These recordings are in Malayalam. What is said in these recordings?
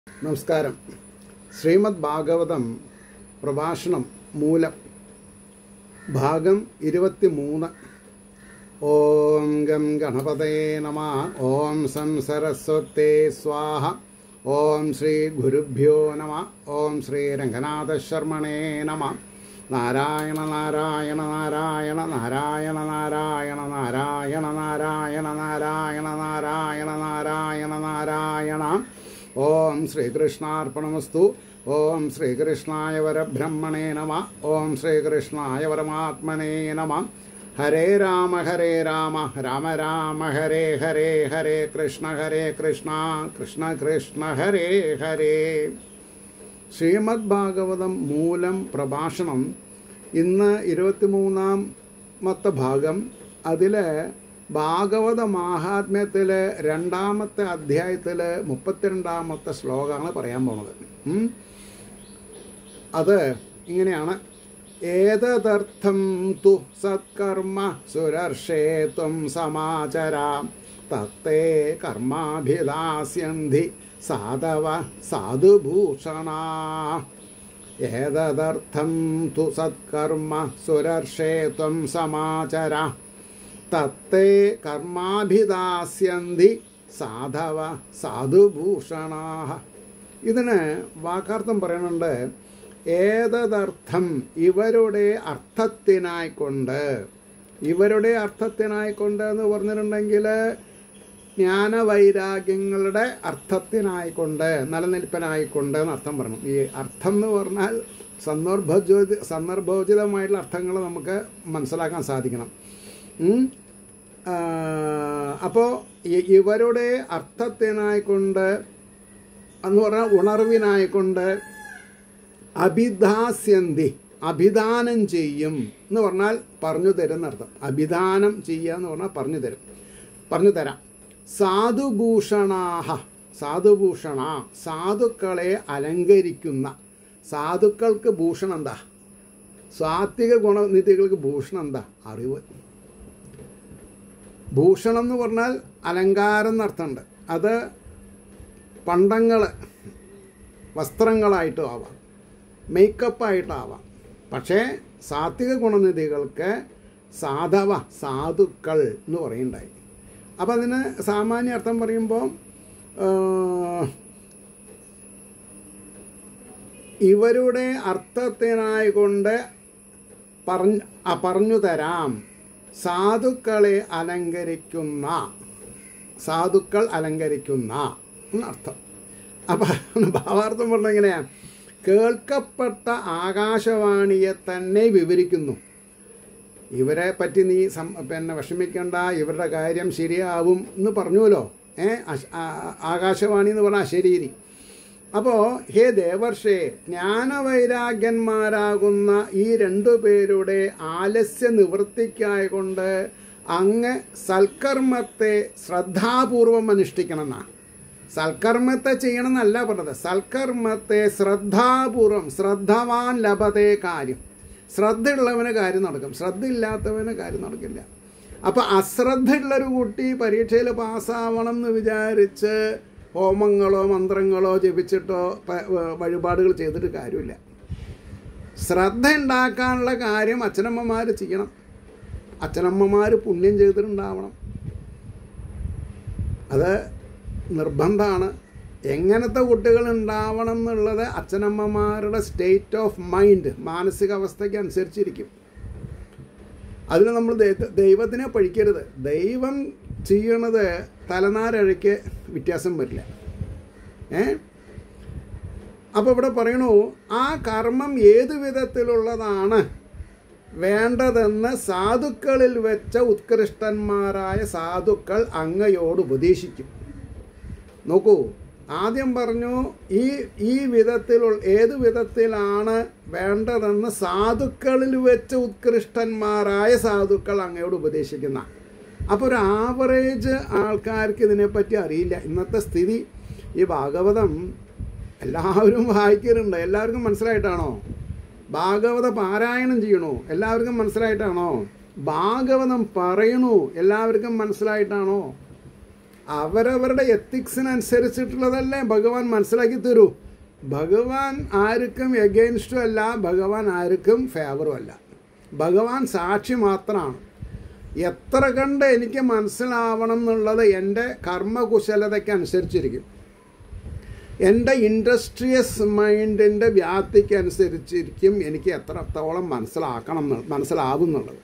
നമസ്കാരം ശ്രീമദ് ഭാഗവതം പ്രഭാഷണം മൂലം ഭാഗം ഇരുപത്തി മൂന്ന് ഓം ഗം ഗണപതേ നമ ഓം സം സരസ്വത്തേ സ്വാഹ ഓം ശ്രീ ഗുരുഭ്യോ നമ ഓം ശ്രീ രംഗനാഥശർമ്മണേ നമ നാരായണ നാരായണ നാരായണ നാരായണ നാരായണ നാരായണ നാരായണ നാരായണ നാരായണ നാരായണ നാരായണ ഓം ശ്രീകൃഷ്ണാർപ്പണമസ്തു ഓം ശ്രീകൃഷ്ണായ വരബ്രഹ്മണേ നമ ഓം ശ്രീകൃഷ്ണായ പരമാത്മനേ നമ ഹരേ രാമ ഹരേ രാമ രാമ രാമ ഹരേ ഹരേ ഹരേ കൃഷ്ണ ഹരേ കൃഷ്ണ കൃഷ്ണ കൃഷ്ണ ഹരേ ഹരേ ശ്രീമദ് ഭാഗവതം മൂലം പ്രഭാഷണം ഇന്ന് ഇരുപത്തിമൂന്നാമത്തെ ഭാഗം അതിൽ ഭാഗവത മാഹാത്മ്യത്തിൽ രണ്ടാമത്തെ അധ്യായത്തിൽ മുപ്പത്തിരണ്ടാമത്തെ ശ്ലോകമാണ് പറയാൻ പോണത് ഉം. അത് ഇങ്ങനെയാണ് ഏതദർത്ഥം തു സത്കർമ്മ സുരർഷേ ത്വം സമാചരാം തത്തേ കർമാഭിലാസ്യന്തി സാധവ സാധുഭൂഷണ ഏതദർത്ഥം തു സത്കർമ്മ സുരർഷേ ത്വം സമാചര തത്തേ കർമാഭിദാസ്യന്തി സാധവ സാധുഭൂഷണ ഇതിന് വാക്കാർത്ഥം പറയുന്നുണ്ട് ഏതദർത്ഥം ഇവരുടെ അർത്ഥത്തിനായിക്കൊണ്ട് ഇവരുടെ അർത്ഥത്തിനായിക്കൊണ്ട് എന്ന് പറഞ്ഞിട്ടുണ്ടെങ്കിൽ ജ്ഞാനവൈരാഗ്യങ്ങളുടെ അർത്ഥത്തിനായിക്കൊണ്ട് നിലനിൽപ്പനായിക്കൊണ്ട് എന്ന് അർത്ഥം പറഞ്ഞു ഈ അർത്ഥം എന്ന് പറഞ്ഞാൽ സന്ദർഭോചി സന്ദർഭോചിതമായിട്ടുള്ള അർത്ഥങ്ങൾ നമുക്ക് മനസ്സിലാക്കാൻ സാധിക്കണം ഉം. ആ, അപ്പോൾ ഇ- ഇവരുടെ അർത്ഥത്തിനായിക്കൊണ്ട് എന്ന് പറഞ്ഞാൽ ഉണർവിനായിക്കൊണ്ട് അഭിദാസ്യന്തി അഭിദാനം ചെയ്യും എന്ന് പറഞ്ഞാൽ പറഞ്ഞു തരുന്ന അർത്ഥം അഭിദാനം ചെയ്യുക എന്ന് പറഞ്ഞാൽ പറഞ്ഞു തരും പറഞ്ഞു തരാം സാധുഭൂഷണാഹ സാധുഭൂഷണ സാധുക്കളെ അലങ്കരിക്കുന്ന സാധുക്കൾക്ക് ഭൂഷണം എന്താ സാത്വിക ഗുണനിധികൾക്ക് ഭൂഷണം എന്താ അറിവ് ഭൂഷണം എന്ന് പറഞ്ഞാൽ അലങ്കാരം എന്നർത്ഥമുണ്ട് അത് പണ്ടങ്ങൾ വസ്ത്രങ്ങളായിട്ടും ആവാം മേക്കപ്പായിട്ടാവാം പക്ഷേ സാത്വിക ഗുണനിധികൾക്ക് സാധവ സാധുക്കൾ എന്ന് പറയുണ്ടായി അപ്പം അതിന് സാമാന്യ അർത്ഥം പറയുമ്പോൾ ഇവരുടെ അർത്ഥത്തിനായി കൊണ്ട് പറഞ്ഞ് ആ, പറഞ്ഞു തരാം സാധുക്കളെ അലങ്കരിക്കുന്ന സാധുക്കൾ അലങ്കരിക്കുന്ന എന്നർത്ഥം അപ്പം ഭാവാർത്ഥം പറഞ്ഞ എങ്ങനെയാണ് കേൾക്കപ്പെട്ട ആകാശവാണിയെ തന്നെ വിവരിക്കുന്നു ഇവരെ പറ്റി നീ സം പിന്നെ വിഷമിക്കേണ്ട ഇവരുടെ കാര്യം ശരിയാവും എന്ന് പറഞ്ഞുവല്ലോ ഏ അശ്- ആ- ആകാശവാണി എന്ന് പറഞ്ഞാൽ ശരീരി അപ്പോൾ ഹേ ദേവർഷേ ജ്ഞാനവൈരാഗ്യന്മാരാകുന്ന ഈ രണ്ടു പേരുടെ ആലസ്യ നിവൃത്തിക്കായിക്കൊണ്ട് അങ്ങ് സൽക്കർമ്മത്തെ ശ്രദ്ധാപൂർവം അനുഷ്ഠിക്കണമെന്നാണ് സൽക്കർമ്മത്തെ ചെയ്യണം എന്നല്ല പറഞ്ഞത് സൽക്കർമ്മത്തെ ശ്രദ്ധാപൂർവം ശ്രദ്ധവാൻ ലഭതേ കാര്യം ശ്രദ്ധയുള്ളവന് കാര്യം നടക്കും ശ്രദ്ധയില്ലാത്തവന് കാര്യം നടക്കില്ല അപ്പം അശ്രദ്ധയുള്ളൊരു കുട്ടി പരീക്ഷയിൽ പാസ്സാവണം എന്ന് വിചാരിച്ച് ഹോമങ്ങളോ മന്ത്രങ്ങളോ ജപിച്ചിട്ടോ പ- വ- വഴിപാടുകൾ ചെയ്തിട്ട് കാര്യമില്ല ശ്രദ്ധ ഉണ്ടാക്കാനുള്ള കാര്യം അച്ഛനമ്മമാർ ചെയ്യണം അച്ഛനമ്മമാർ പുണ്യം ചെയ്തിട്ടുണ്ടാവണം അത് നിർബന്ധമാണ് എങ്ങനത്തെ കുട്ടികൾ ഉണ്ടാവണം എന്നുള്ളത് അച്ഛനമ്മമാരുടെ സ്റ്റേറ്റ് ഓഫ് മൈൻഡ് മാനസികാവസ്ഥയ്ക്ക് അനുസരിച്ചിരിക്കും അതിന് നമ്മൾ ദൈ- ദൈവത്തിനെ പഴിക്കരുത് ദൈവം ചെയ്യണത് തലനാരഴയ്ക്ക് വ്യത്യാസം വരില്ല ഏ അപ്പോൾ ഇവിടെ പറയണു ആ കർമ്മം ഏത് വിധത്തിലുള്ളതാണ് വേണ്ടതെന്ന് സാധുക്കളിൽ വെച്ച ഉത്കൃഷ്ടന്മാരായ സാധുക്കൾ അങ്ങയോട് ഉപദേശിക്കും നോക്കൂ ആദ്യം പറഞ്ഞു ഈ ഈ വിധത്തിലുള്ള ഏത് വിധത്തിലാണ് വേണ്ടതെന്ന് സാധുക്കളിൽ വെച്ച് ഉത്കൃഷ്ടന്മാരായ സാധുക്കൾ അങ്ങയോട് ഉപദേശിക്കുന്ന അപ്പോൾ ഒരു ആവറേജ് ആൾക്കാർക്ക് ഇതിനെപ്പറ്റി അറിയില്ല ഇന്നത്തെ സ്ഥിതി ഈ ഭാഗവതം എല്ലാവരും വായിക്കാറുണ്ട് എല്ലാവർക്കും മനസ്സിലായിട്ടാണോ ഭാഗവത പാരായണം ചെയ്യണു എല്ലാവർക്കും മനസ്സിലായിട്ടാണോ ഭാഗവതം പറയണു എല്ലാവർക്കും മനസ്സിലായിട്ടാണോ അവരവരുടെ എത്തിക്സിനനുസരിച്ചിട്ടുള്ളതല്ലേ ഭഗവാൻ മനസ്സിലാക്കി തരൂ ഭഗവാൻ ആർക്കും എഗെയിൻസ്റ്റും അല്ല ഭഗവാൻ ആർക്കും ഫേവറും അല്ല ഭഗവാൻ സാക്ഷി മാത്രമാണ് എത്ര കണ്ട് എനിക്ക് മനസ്സിലാവണം എന്നുള്ളത് എൻ്റെ കർമ്മകുശലതയ്ക്ക് അനുസരിച്ചിരിക്കും എൻ്റെ ഇൻഡസ്ട്രിയസ് മൈൻഡിൻ്റെ വ്യാപ്തിക്ക് അനുസരിച്ചിരിക്കും എനിക്ക് എത്രത്തോളം മനസ്സിലാക്കണം എന്നുള്ള- മനസ്സിലാവും എന്നുള്ളത്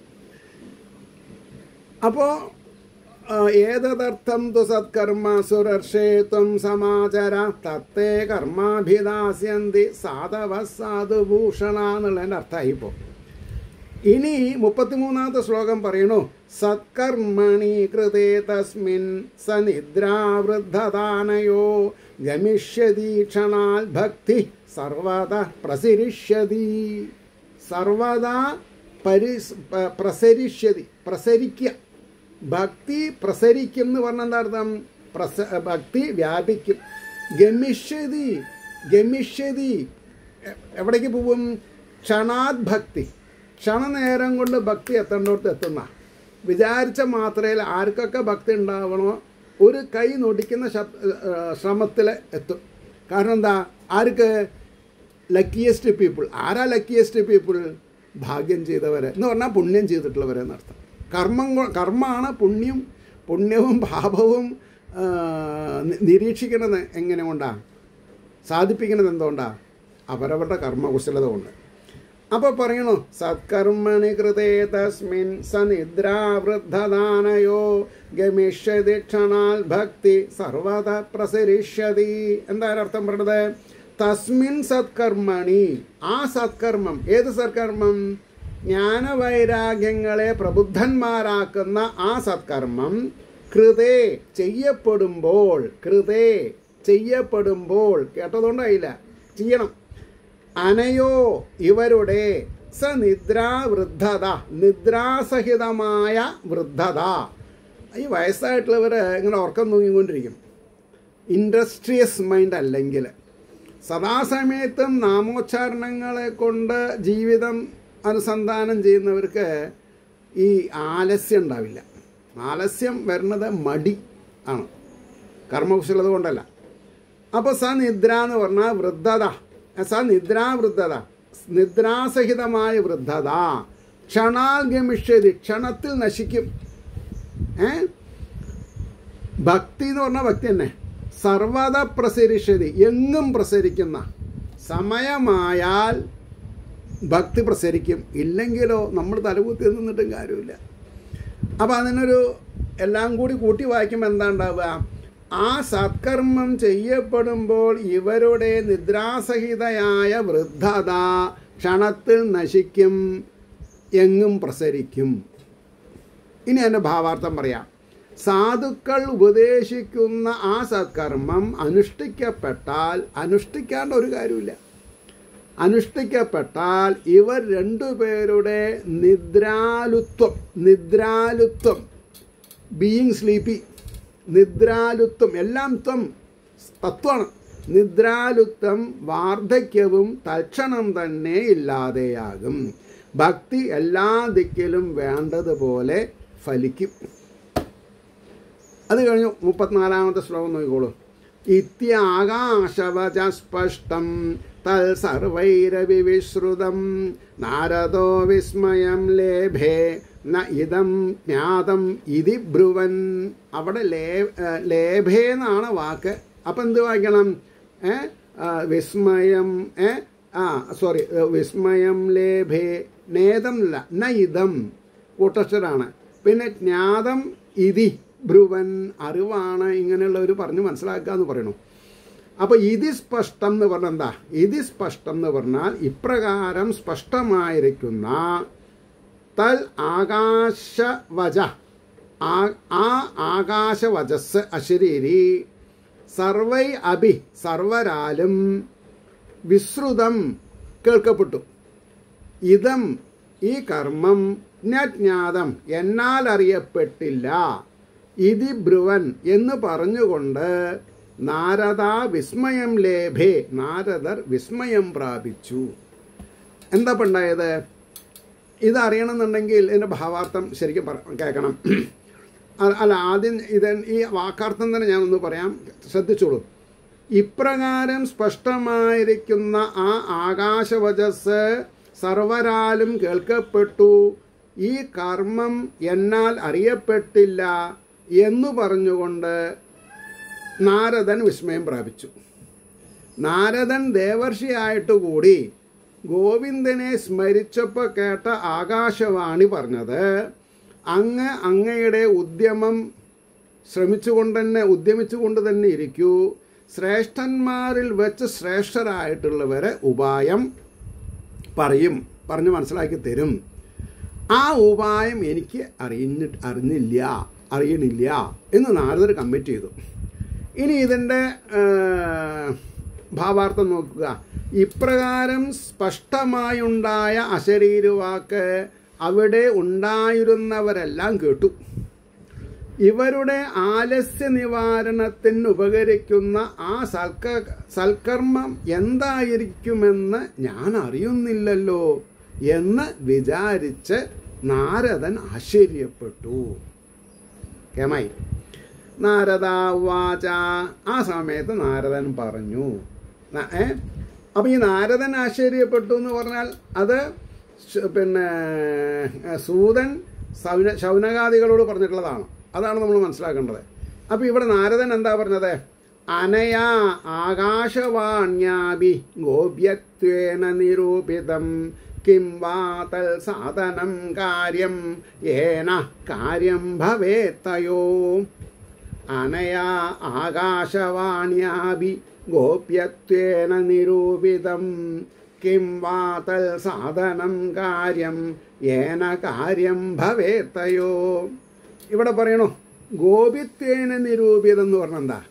അപ്പോൾ ഏതദർത്ഥം തു സത്കർമ്മ സുരർഷേ ത്വം സമാചര തത്തേ കർമാഭിദാസ്യന്തി സാധവ സാധുഭൂഷണ എന്നുള്ളതിൻ്റെ അർത്ഥമായി ഇപ്പോൾ ഇനി മുപ്പത്തിമൂന്നാമത്തെ ശ്ലോകം പറയണു സത്കർമ്മണി കൃതേ തസ്മിൻ സനിദ്രാവൃദ്ധദാനയോ ഗമിഷ്യതി ക്ഷണാൽ ഭക്തി സർവത പ്രസരിഷ്യതി സർവദാ പരിസ് പ- പ്രസരിഷ്യതി പ്രസരിക്കുക ഭക്തി പ്രസരിക്കും എന്ന് പറഞ്ഞ എന്താ അർത്ഥം പ്രസ ഭക്തി വ്യാപിക്കും ഗമിഷ്യതി ഗമിഷ്യതി എ- എവിടേക്ക് പോവും ക്ഷണാത് ഭക്തി ക്ഷണനേരം കൊണ്ട് ഭക്തി എത്തേണ്ടോട്ട് എത്തുന്ന വിചാരിച്ച മാത്രയിൽ ആർക്കൊക്കെ ഭക്തി ഉണ്ടാവണോ ഒരു കൈ നൊടിക്കുന്ന ശ്രമത്തിൽ എത്തും കാരണം എന്താ ആർക്ക് ലക്കിയസ്റ്റ് പീപ്പിൾ ആരാ ലക്കിയസ്റ്റ് പീപ്പിൾ ഭാഗ്യം ചെയ്തവരെ എന്ന് പറഞ്ഞാൽ പുണ്യം ചെയ്തിട്ടുള്ളവരെ എന്നർത്ഥം കർമ്മം കൊ- കർമ്മമാണ് പുണ്യം പുണ്യവും പാപവും ആ, നി- നിരീക്ഷിക്കുന്നത് എങ്ങനെ കൊണ്ടാണ് സാധിപ്പിക്കുന്നത് എന്തുകൊണ്ടാണ് അവരവരുടെ കർമ്മകുശലത കൊണ്ട് അപ്പോൾ പറയണു സത്കർമ്മണി കൃതേ തസ്മിൻ സനിദ്രാവൃദ്ധദാനയോ ഗമിഷ്യതി ക്ഷണാൽ ഭക്തി സർവത പ്രസരിഷ്യതി എന്താണ് അർത്ഥം പറഞ്ഞത് തസ്മിൻ സത്കർമ്മണി ആ സത്കർമ്മം ഏത് സത്കർമ്മം ജ്ഞാനവൈരാഗ്യങ്ങളെ പ്രബുദ്ധന്മാരാക്കുന്ന ആ സത്കർമ്മം കൃതേ ചെയ്യപ്പെടുമ്പോൾ കൃതേ ചെയ്യപ്പെടുമ്പോൾ കേട്ടതുകൊണ്ടായില്ല ചെയ്യണം അനയോ ഇവരുടെ സനിദ്രാവൃദ്ധത നിദ്രാസഹിതമായ വൃദ്ധത ഈ വയസ്സായിട്ടുള്ളവർ ഇങ്ങനെ ഉറക്കം തൂങ്ങിക്കൊണ്ടിരിക്കും ഇൻഡസ്ട്രിയസ് മൈൻഡ് അല്ലെങ്കിൽ സദാസമയത്തും നാമോച്ചാരണങ്ങളെ കൊണ്ട് ജീവിതം അനുസന്ധാനം ചെയ്യുന്നവർക്ക് ഈ ആലസ്യം ഉണ്ടാവില്ല ആലസ്യം വരുന്നത് മടി ആണ് കർമ്മകുശലത കൊണ്ടല്ല അപ്പോൾ സനിദ്ര എന്ന് പറഞ്ഞാൽ വൃദ്ധത സനിദ്രാവൃദ്ധത നിദ്രാസഹിതമായ വൃദ്ധത ക്ഷണാൽ ഗമിഷ്യതി ക്ഷണത്തിൽ നശിക്കും ഏ ഭക്തി എന്ന് പറഞ്ഞാൽ ഭക്തി തന്നെ സർവത പ്രസരിഷ്യതി എങ്ങും പ്രസരിക്കുന്ന സമയമായാൽ ഭക്തി പ്രസരിക്കും ഇല്ലെങ്കിലോ നമ്മൾ തലകുത്തി നിന്നിട്ടും കാര്യമില്ല അപ്പം അതിനൊരു എല്ലാം കൂടി കൂട്ടി വായിക്കുമ്പോൾ എന്താ ഉണ്ടാവുക ആ സത്കർമ്മം ചെയ്യപ്പെടുമ്പോൾ ഇവരുടെ നിദ്രാസഹിതയായ വൃദ്ധത ക്ഷണത്തിൽ നശിക്കും എങ്ങും പ്രസരിക്കും ഇനി എൻ്റെ ഭാവാർത്ഥം പറയാം സാധുക്കൾ ഉപദേശിക്കുന്ന ആ സത്കർമ്മം അനുഷ്ഠിക്കപ്പെട്ടാൽ അനുഷ്ഠിക്കാണ്ട ഒരു കാര്യമില്ല അനുഷ്ഠിക്കപ്പെട്ടാൽ ഇവർ രണ്ടുപേരുടെ നിദ്രാലുത്വം നിദ്രാലുത്വം ബീയിങ് സ്ലീപ്പി നിദ്രാലുത്വം എല്ലാം ത്വം തത്വമാണ് നിദ്രാലുത്വം വാർദ്ധക്യവും തൽക്ഷണം തന്നെ ഇല്ലാതെയാകും ഭക്തി എല്ലാ ദിക്കിലും വേണ്ടതുപോലെ ഫലിക്കും അത് കഴിഞ്ഞു മുപ്പത്തിനാലാമത്തെ ശ്ലോകം നോക്കിക്കോളൂ ഇത്യാകാശവച സ്പഷ്ടം തൽ സർവൈരവിശ്രുതം നാരദോ വിസ്മയം ലേഭേ ന ഇതം ജ്ഞാതം ഇതി ബ്രുവൻ അവിടെ ലേ ഏ, ലേഭേ എന്നാണ് വാക്ക് അപ്പം എന്ത് വായിക്കണം ഏ ആ, വിസ്മയം ഏ ആ സോറി വിസ്മയം ലേഭേ നേതം അല്ല ന ഇതം കൂട്ടക്ഷരാണ് പിന്നെ ജ്ഞാതം ഇതി ബ്രുവൻ അറിവാണ് ഇങ്ങനെയുള്ളവർ പറഞ്ഞ് മനസ്സിലാക്കുക എന്ന് പറയണു അപ്പോൾ ഇത് സ്പഷ്ടം എന്ന് പറഞ്ഞാൽ എന്താ ഇത് സ്പഷ്ടം എന്ന് പറഞ്ഞാൽ ഇപ്രകാരം സ്പഷ്ടമായിരിക്കുന്ന തൽ ആകാശവച ആ- ആ ആകാശവചസ് അശരീരി സർവൈ അഭി സർവരാലും വിശ്രുതം കേൾക്കപ്പെട്ടു ഇതം ഈ കർമ്മം ജ്ഞാതം എന്നാൽ അറിയപ്പെട്ടില്ല ഇതി ബ്രുവൻ എന്ന് പറഞ്ഞുകൊണ്ട് നാരദ വിസ്മയം ലേഭേ നാരദർ വിസ്മയം പ്രാപിച്ചു എന്താ ഇപ്പം ഉണ്ടായത് ഇത് അറിയണമെന്നുണ്ടെങ്കിൽ ഇതിൻ്റെ ഭാവാർത്ഥം ശരിക്കും പറ കേൾക്കണം അ- അല്ല ആദ്യം ഇത് ഈ വാക്കാർത്ഥം തന്നെ ഞാനൊന്ന് പറയാം ശ്രദ്ധിച്ചോളൂ ഇപ്രകാരം സ്പഷ്ടമായിരിക്കുന്ന ആ ആകാശവചസ് സർവരാലും കേൾക്കപ്പെട്ടു ഈ കർമ്മം എന്നാൽ അറിയപ്പെട്ടില്ല എന്നു പറഞ്ഞുകൊണ്ട് നാരദൻ വിസ്മയം പ്രാപിച്ചു നാരദൻ ദേവർഷിയായിട്ട് കൂടി ഗോവിന്ദനെ സ്മരിച്ചപ്പോൾ കേട്ട ആകാശവാണി പറഞ്ഞത് അങ്ങ് അങ്ങയുടെ ഉദ്യമം ശ്രമിച്ചുകൊണ്ട് തന്നെ ഉദ്യമിച്ചുകൊണ്ട് തന്നെ ഇരിക്കൂ ശ്രേഷ്ഠന്മാരിൽ വെച്ച് ശ്രേഷ്ഠരായിട്ടുള്ളവരെ ഉപായം പറയും പറഞ്ഞ് മനസ്സിലാക്കി തരും ആ ഉപായം എനിക്ക് അറിഞ്ഞിട്ട് അറിഞ്ഞില്ല അറിയണില്ല എന്ന് നാരദർ കമ്മിറ്റ് ചെയ്തു ഇനി ഇതിൻ്റെ ഭാവാർത്ഥം നോക്കുക ഇപ്രകാരം സ്പഷ്ടമായുണ്ടായ അശരീരവാക്ക് അവിടെ ഉണ്ടായിരുന്നവരെല്ലാം കേട്ടു ഇവരുടെ ആലസ്യ നിവാരണത്തിന് ഉപകരിക്കുന്ന ആ സൽക്ക സൽക്കർമ്മം എന്തായിരിക്കുമെന്ന് ഞാൻ അറിയുന്നില്ലല്ലോ എന്ന് വിചാരിച്ച് നാരദൻ ആശ്ചര്യപ്പെട്ടു കേമായി നാരദ വാച ആ സമയത്ത് നാരദൻ പറഞ്ഞു ന- ഏ അപ്പം ഈ നാരദൻ ആശ്ചര്യപ്പെട്ടു എന്ന് പറഞ്ഞാൽ അത് ശ- പിന്നെ ഏ, സൂതൻ ശൗന ശൗനകാദികളോട് പറഞ്ഞിട്ടുള്ളതാണ് അതാണ് നമ്മൾ മനസ്സിലാക്കേണ്ടത് അപ്പം ഇവിടെ നാരദൻ എന്താ പറഞ്ഞത് അനയാ ആകാശവാണ്യാഭി ഗോപ്യത്വേന നിരൂപിതം കിം വാ തൽ സാധനം കാര്യം ഏന കാര്യം ഭവേത്തയോ അനയാ ആകാശവാണ്യാഭി ഗോപ്യത്വേന നിരൂപിതം കിം വാ തൽ സാധനം കാര്യം ഏന കാര്യം ഭവേത്തയോ ഇവിടെ പറയണോ ഗോപിത്വേന നിരൂപിതം എന്ന് പറഞ്ഞാൽ എന്താ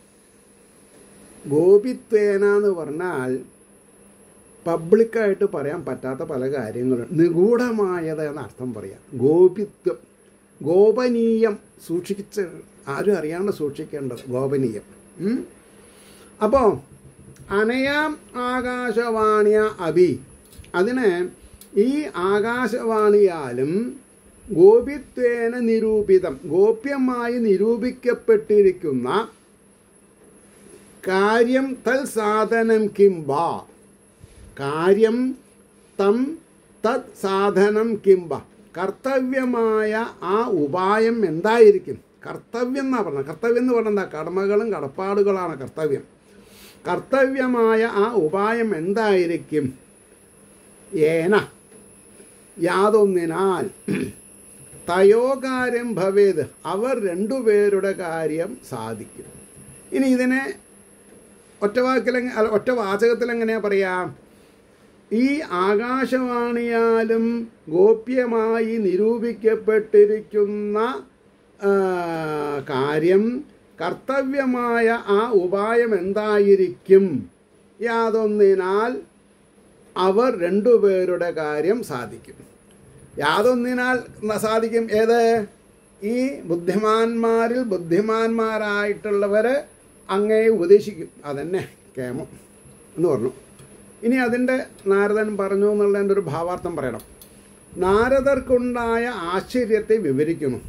ഗോപിത്വേന എന്ന് പറഞ്ഞാൽ പബ്ലിക്കായിട്ട് പറയാൻ പറ്റാത്ത പല കാര്യങ്ങളും നിഗൂഢമായത് എന്ന അർത്ഥം പറയാം ഗോപിത്വം ഗോപനീയം സൂക്ഷിച്ച് ആരും അറിയാണ്ട് സൂക്ഷിക്കേണ്ടത് ഗോപനീയം ഉം? അപ്പോൾ അനയാം ആകാശവാണിയ അഭി അതിന് ഈ ആകാശവാണിയാലും ഗോപിത്വേന നിരൂപിതം ഗോപ്യമായി നിരൂപിക്കപ്പെട്ടിരിക്കുന്ന കാര്യം തൽ സാധനം കിംബ കാര്യം തം തത് സാധനം കിംബ കർത്തവ്യമായ ആ ഉപായം എന്തായിരിക്കും കർത്തവ്യം എന്നാ പറഞ്ഞത് കർത്തവ്യം എന്ന് പറഞ്ഞാൽ എന്താ കടമകളും കടപ്പാടുകളാണ് കർത്തവ്യം കർത്തവ്യമായ ആ ഉപായം എന്തായിരിക്കും ഏന യാതൊന്നിനാൽ തയോകാര്യം ഭവേത് അവർ രണ്ടുപേരുടെ കാര്യം സാധിക്കും ഇനി ഇതിനെ ഒറ്റ വാക്കിൽ അല്ല ഒറ്റ വാചകത്തിൽ എങ്ങനെയാ പറയാം ഈ ആകാശവാണിയാലും ഗോപ്യമായി നിരൂപിക്കപ്പെട്ടിരിക്കുന്ന ആ, കാര്യം കർത്തവ്യമായ ആ ഉപായം എന്തായിരിക്കും യാതൊന്നിനാൽ അവർ രണ്ടുപേരുടെ കാര്യം സാധിക്കും യാതൊന്നിനാൽ ന- സാധിക്കും ഏത് ഈ ബുദ്ധിമാന്മാരിൽ ബുദ്ധിമാന്മാരായിട്ടുള്ളവർ അങ്ങേ ഉപദേശിക്കും അതന്നെ കേമം എന്ന് പറഞ്ഞു ഇനി അതിൻ്റെ നാരദൻ പറഞ്ഞു എന്നുള്ളതിൻ്റെ ഒരു ഭാവാർത്ഥം പറയണം നാരദർക്കുണ്ടായ ആശ്ചര്യത്തെ വിവരിക്കുന്നു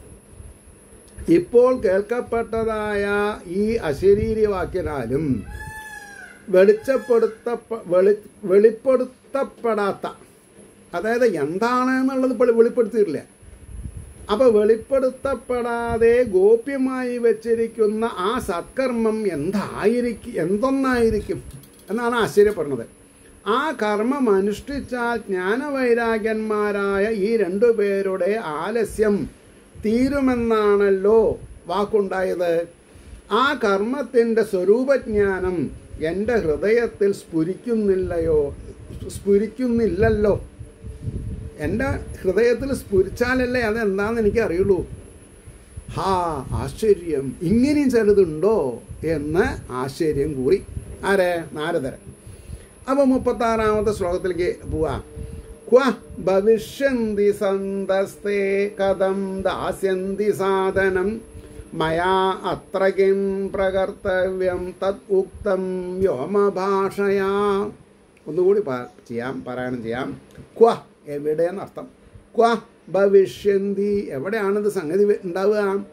ഇപ്പോൾ കേൾക്കപ്പെട്ടതായ ഈ അശരീരവാക്യനാലും വെളിച്ചപ്പെടുത്ത വെളി വെളിപ്പെടുത്തപ്പെടാത്ത അതായത് എന്താണ് എന്നുള്ളത് ഇപ്പോൾ വെളിപ്പെടുത്തിയിട്ടില്ല അപ്പോൾ വെളിപ്പെടുത്തപ്പെടാതെ ഗോപ്യമായി വെച്ചിരിക്കുന്ന ആ സത്കർമ്മം എന്തായിരിക്കും എന്തൊന്നായിരിക്കും എന്നാണ് ആശ്ചര്യപ്പെടുന്നത് ആ കർമ്മം അനുഷ്ഠിച്ചാൽ ജ്ഞാനവൈരാഗ്യന്മാരായ ഈ രണ്ടു പേരുടെ ആലസ്യം തീരുമെന്നാണല്ലോ വാക്കുണ്ടായത് ആ കർമ്മത്തിൻ്റെ സ്വരൂപജ്ഞാനം എൻ്റെ ഹൃദയത്തിൽ സ്ഫുരിക്കുന്നില്ലയോ സ്ഫുരിക്കുന്നില്ലല്ലോ എൻ്റെ ഹൃദയത്തിൽ സ്ഫുരിച്ചാലല്ലേ അതെന്താണെന്ന് എനിക്ക് അറിയുള്ളൂ ഹാ ആശ്ചര്യം ഇങ്ങനെയും ചിലതുണ്ടോ എന്ന് ആശ്ചര്യം കൂറി ആരെ നാരദരൻ അപ്പോൾ മുപ്പത്താറാമത്തെ ശ്ലോകത്തിലേക്ക് പോവാം ക്വ ഭവിഷ്യന്തി സന്തസ്തേ കഥം ദാസ്യന്തി സാധനം മയാ അത്ര കിം പ്രകർത്തവ്യം തത് ഉക്തം വ്യോമഭാഷയാ ഒന്നുകൂടി പ- ചെയ്യാം പാരായണം ചെയ്യാം ക്വ എവിടെയെന്നർത്ഥം ക്വ ഭവിഷ്യന്തി എവിടെയാണിത് സംഗതി വ- ഉണ്ടാവുക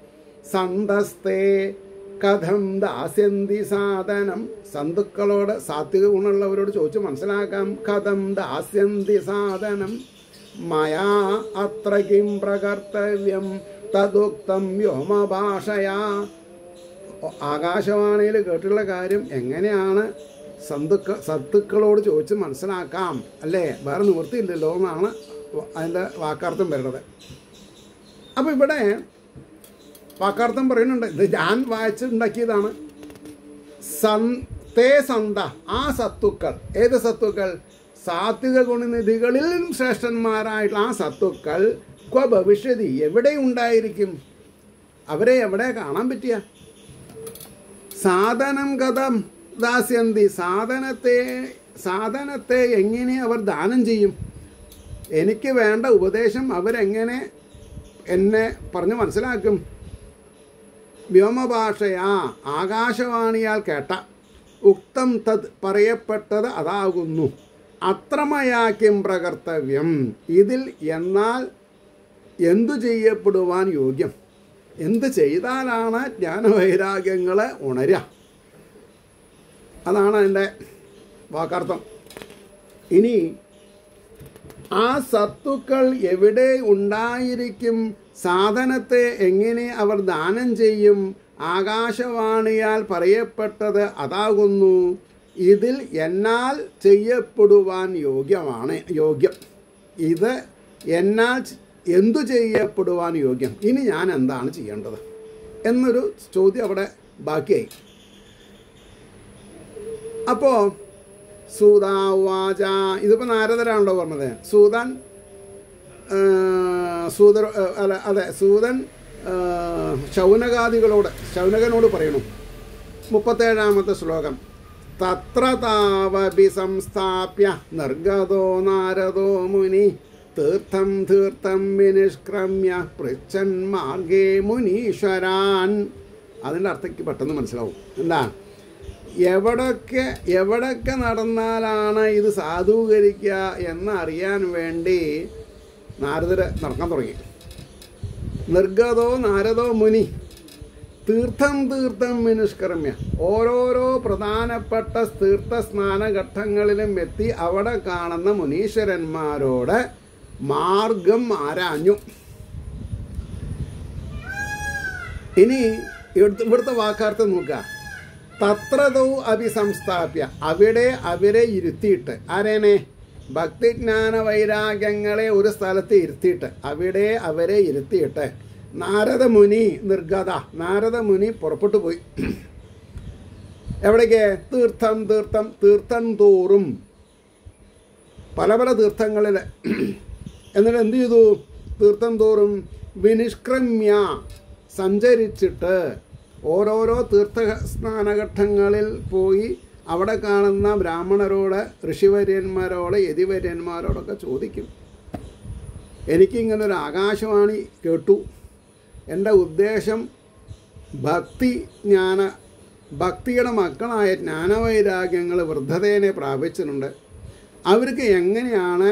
സന്തസ്തേ കഥം ദാസ്യന്തി സാധനം സന്തുക്കളോട് സാത്വിക ഗുണമുള്ളവരോട് ചോദിച്ച് മനസ്സിലാക്കാം കഥം ദാസ്യന്തി സാധനം മയാ അത്ര കിം പ്രകർത്തവ്യം തദുക്തം വ്യോമഭാഷയാ ആകാശവാണിയിൽ കേട്ടുള്ള കാര്യം എങ്ങനെയാണ് സന്തുക്ക സത്തുക്കളോട് ചോദിച്ച് മനസ്സിലാക്കാം അല്ലേ വേറെ നിവൃത്തിയില്ലല്ലോ എന്നാണ് അതിൻ്റെ വാക്കാർത്ഥം വരുന്നത് അപ്പോൾ ഇവിടെ വാക്കാർത്ഥം പറയുന്നുണ്ട് ഇത് ഞാൻ വായിച്ചുണ്ടാക്കിയതാണ് സൻ തേ സന്ത ആ സത്തുക്കൾ ഏത് സത്തുക്കൾ സാത്വിക ഗുണനിധികളിലും ശ്രേഷ്ഠന്മാരായിട്ടുള്ള ആ സത്തുക്കൾ ക്വ ഭവിഷ്യതി എവിടെ ഉണ്ടായിരിക്കും അവരെ എവിടെ കാണാൻ പറ്റിയ സാധനം കഥം ദാസ്യന്തി സാധനത്തെ സാധനത്തെ എങ്ങനെ അവർ ദാനം ചെയ്യും എനിക്ക് വേണ്ട ഉപദേശം അവരെങ്ങനെ എന്നെ പറഞ്ഞ് മനസ്സിലാക്കും വ്യോമഭാഷയാ ആകാശവാണിയാൽ കേട്ട ഉക്തം തത് പറയപ്പെട്ടത് അതാകുന്നു അത്രമയാക്യം പ്രകർത്തവ്യം ഇതിൽ എന്നാൽ എന്തു ചെയ്യപ്പെടുവാൻ യോഗ്യം എന്ത് ചെയ്താലാണ് ജ്ഞാനവൈരാഗ്യങ്ങളെ ഉണരുക അതാണ് അതിൻ്റെ വാക്കാർത്ഥം ഇനി ആ സത്തുക്കൾ എവിടെ ഉണ്ടായിരിക്കും സാധനത്തെ എങ്ങനെ അവർ ദാനം ചെയ്യും ആകാശവാണിയാൽ പറയപ്പെട്ടത് അതാകുന്നു ഇതിൽ എന്നാൽ ചെയ്യപ്പെടുവാൻ യോഗ്യമാണ് യോഗ്യം ഇത് എന്നാൽ ച- എന്തു ചെയ്യപ്പെടുവാൻ യോഗ്യം ഇനി ഞാൻ എന്താണ് ചെയ്യേണ്ടത് എന്നൊരു ചോദ്യം അവിടെ ബാക്കിയായി അപ്പോൾ സൂതാവാച ഇതിപ്പോൾ നാരദരാണല്ലോ പറഞ്ഞത് സൂതൻ ആ, സൂതർ ആ, അല്ല അതെ സൂതൻ ആ, ശൗനകാദികളോട് ശൗനകനോട് പറയണു മുപ്പത്തേഴാമത്തെ ശ്ലോകം തത്ര താവപി സംസ്ഥാപ്യ നിർഗതോ നാരദോ മുനി തീർത്ഥം തീർത്ഥം വിനിഷ്ക്രമ്യ പൃച്ഛൻ മാർഗേ മുനീശ്വരാൻ അതിൻ്റെ അർത്ഥയ്ക്ക് പെട്ടെന്ന് മനസ്സിലാവും എന്താ എവിടൊക്കെ എവിടൊക്കെ നടന്നാലാണ് ഇത് സാധൂകരിക്കുക എന്നറിയാൻ വേണ്ടി നാരദർ നടക്കാൻ തുടങ്ങി നിർഗതോ നാരദോ മുനി തീർത്ഥം തീർത്ഥം വിനിഷ്കർമ്മ്യ ഓരോരോ പ്രധാനപ്പെട്ട തീർത്ഥ സ്നാനഘട്ടങ്ങളിലും എത്തി അവിടെ കാണുന്ന മുനീശ്വരന്മാരോട് മാർഗം ആരാഞ്ഞു ഇനി ഇവിടുത്തെ ഇവിടുത്തെ വാക്കാർത്ഥം നോക്കുക തത്രതൗ അഭിസംസ്ഥാപ്യ അവിടെ അവരെ ഇരുത്തിയിട്ട് ആരേനെ ഭക്തിജ്ഞാന വൈരാഗ്യങ്ങളെ ഒരു സ്ഥലത്ത് ഇരുത്തിയിട്ട് അവിടെ അവരെ ഇരുത്തിയിട്ട് നാരദമുനി നിർഗത നാരദമുനി പുറപ്പെട്ടു പോയി എവിടേക്ക് തീർത്ഥം തീർത്ഥം തീർത്ഥം തോറും പല പല തീർത്ഥങ്ങളിൽ എന്നിട്ട് എന്ത് ചെയ്തു തീർത്ഥം തോറും വിനിഷ്ക്രമ്യ സഞ്ചരിച്ചിട്ട് ഓരോരോ തീർത്ഥ സ്നാനഘട്ടങ്ങളിൽ പോയി അവിടെ കാണുന്ന ബ്രാഹ്മണരോട് ഋഷിവര്യന്മാരോട് യതിവര്യന്മാരോടൊക്കെ ചോദിക്കും എനിക്കിങ്ങനൊരു ആകാശവാണി കേട്ടു എൻ്റെ ഉദ്ദേശം ഭക്തി ജ്ഞാന ഭക്തിയുടെ മക്കളായ ജ്ഞാനവൈരാഗ്യങ്ങൾ വൃദ്ധതേനെ പ്രാപിച്ചിട്ടുണ്ട് അവർക്ക് എങ്ങനെയാണ്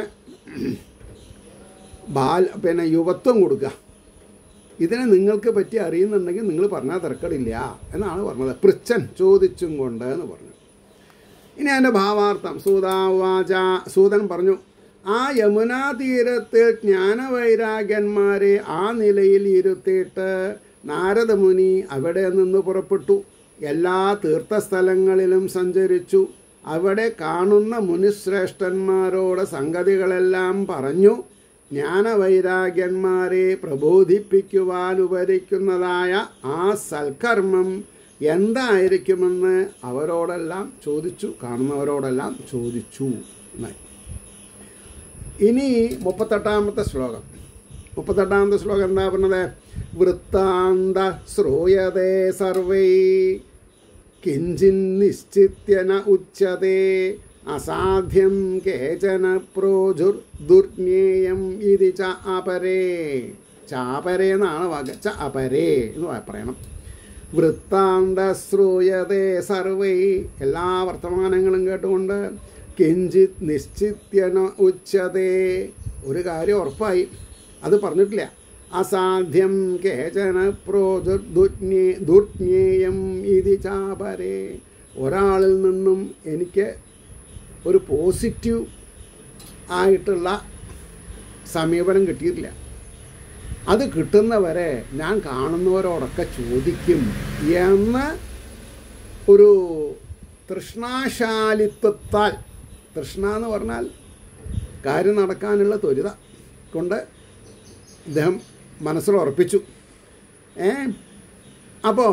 ബാൽ പിന്നെ യുവത്വം കൊടുക്കുക ഇതിനെ നിങ്ങൾക്ക് പറ്റി അറിയുന്നുണ്ടെങ്കിൽ നിങ്ങൾ പറഞ്ഞാൽ തിരക്കടില്ല എന്നാണ് പറഞ്ഞത് പൃച്ഛൻ ചോദിച്ചും കൊണ്ട് എന്ന് പറഞ്ഞു ഇനി അതിൻ്റെ ഭാവാർത്ഥം സൂതാവാച സൂതൻ പറഞ്ഞു ആ യമുനാ തീരത്തിൽ ജ്ഞാനവൈരാഗ്യന്മാരെ ആ നിലയിൽ ഇരുത്തിയിട്ട് നാരദമുനി അവിടെ നിന്ന് പുറപ്പെട്ടു എല്ലാ തീർത്ഥസ്ഥലങ്ങളിലും സഞ്ചരിച്ചു അവിടെ കാണുന്ന മുനിശ്രേഷ്ഠന്മാരോട് സംഗതികളെല്ലാം പറഞ്ഞു ജ്ഞാനവൈരാഗ്യന്മാരെ പ്രബോധിപ്പിക്കുവാൻ ഉപരിക്കുന്നതായ ആ സൽക്കർമ്മം എന്തായിരിക്കുമെന്ന് അവരോടെല്ലാം ചോദിച്ചു കാണുന്നവരോടെല്ലാം ചോദിച്ചു എന്നായി ഇനി മുപ്പത്തെട്ടാമത്തെ ശ്ലോകം മുപ്പത്തെട്ടാമത്തെ ശ്ലോകം എന്താ പറഞ്ഞത് വൃത്താന്ത ശ്രൂയതേ സർവൈ കിഞ്ചിൻ നിശ്ചിത്യന ഉച്ചതേ അസാധ്യം കേചന പ്രോജുർ ദുർജ്ഞേയം ഇതി ച അപരേ ചാപരേ എന്നാണ് വാക്ക് ച അപരേ എന്ന് പ- പറയണം വൃത്താന്ത ശ്രൂയതേ സർവൈ എല്ലാ വർത്തമാനങ്ങളും കേട്ടുകൊണ്ട് കിഞ്ചിത് നിശ്ചിത്യന ഉച്ചതേ ഒരു കാര്യം ഉറപ്പായി അത് പറഞ്ഞിട്ടില്ല അസാധ്യം കേചന പ്രോദുജ്ഞേ ദുർജ്ഞേയം ഇതി ചാപരേ ഒരാളിൽ നിന്നും എനിക്ക് ഒരു പോസിറ്റീവ് ആയിട്ടുള്ള സമീപനം കിട്ടിയിട്ടില്ല അത് കിട്ടുന്നവരെ ഞാൻ കാണുന്നവരോടൊക്കെ ചോദിക്കും എന്ന് ഒരു തൃഷ്ണാശാലിത്വത്താൽ തൃഷ്ണ എന്ന് പറഞ്ഞാൽ കാര്യം നടക്കാനുള്ള ത്വരിത കൊണ്ട് ഇദ്ദേഹം മനസ്സിൽ ഉറപ്പിച്ചു ഏ അപ്പോൾ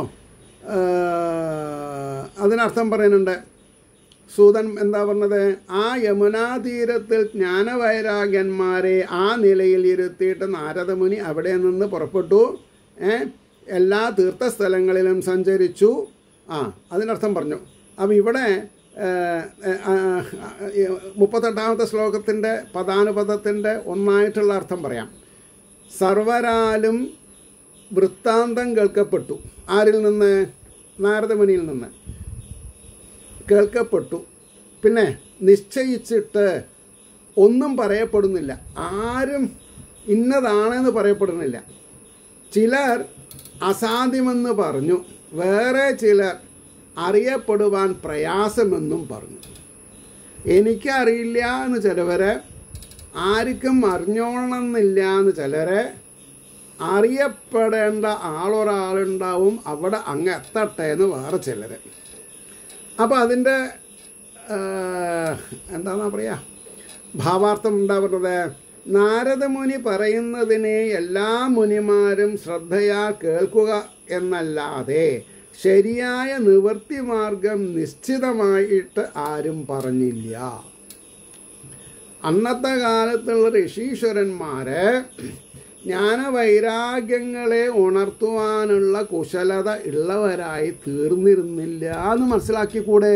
അതിനർത്ഥം പറയുന്നുണ്ട് സൂതൻ എന്താ പറഞ്ഞത് ആ യമുനാ തീരത്തിൽ ജ്ഞാനവൈരാഗ്യന്മാരെ ആ നിലയിൽ ഇരുത്തിയിട്ട് നാരദമുനി അവിടെ നിന്ന് പുറപ്പെട്ടു ഏ എല്ലാ തീർത്ഥസ്ഥലങ്ങളിലും സഞ്ചരിച്ചു ആ അതിനർത്ഥം പറഞ്ഞു അപ്പം ഇവിടെ ഏ, ഏ, ആ, ആ, ഈ മുപ്പത്തെട്ടാമത്തെ ശ്ലോകത്തിൻ്റെ പദാനുപദത്തിൻ്റെ ഒന്നായിട്ടുള്ള അർത്ഥം പറയാം സർവരാലും വൃത്താന്തം കേൾക്കപ്പെട്ടു ആരിൽ നിന്ന് നാരദമുനിയിൽ നിന്ന് കേൾക്കപ്പെട്ടു പിന്നെ നിശ്ചയിച്ചിട്ട് ഒന്നും പറയപ്പെടുന്നില്ല ആരും ഇന്നതാണെന്ന് പറയപ്പെടുന്നില്ല ചിലർ അസാധ്യമെന്ന് പറഞ്ഞു വേറെ ചിലർ അറിയപ്പെടുവാൻ പ്രയാസമെന്നും പറഞ്ഞു എനിക്കറിയില്ല എന്ന് ചിലവരെ ആർക്കും അറിഞ്ഞോളണമെന്നില്ല എന്ന് ചിലരെ അറിയപ്പെടേണ്ട ആളൊരാളുണ്ടാവും അവിടെ അങ്ങ് എത്തട്ടെ എന്ന് വേറെ ചിലർ അപ്പോൾ അതിൻ്റെ എന്താണെന്നാ പറയുക ഭാവാർത്ഥം എന്താ പറഞ്ഞത് നാരദമുനി പറയുന്നതിനെ എല്ലാ മുനിമാരും ശ്രദ്ധയാ കേൾക്കുക എന്നല്ലാതെ ശരിയായ നിവൃത്തി മാർഗം നിശ്ചിതമായിട്ട് ആരും പറഞ്ഞില്ല അന്നത്തെ കാലത്തുള്ള ഋഷീശ്വരന്മാര് ജ്ഞാനവൈരാഗ്യങ്ങളെ ഉണർത്തുവാനുള്ള കുശലത ഉള്ളവരായി തീർന്നിരുന്നില്ല എന്ന് മനസ്സിലാക്കിക്കൂടെ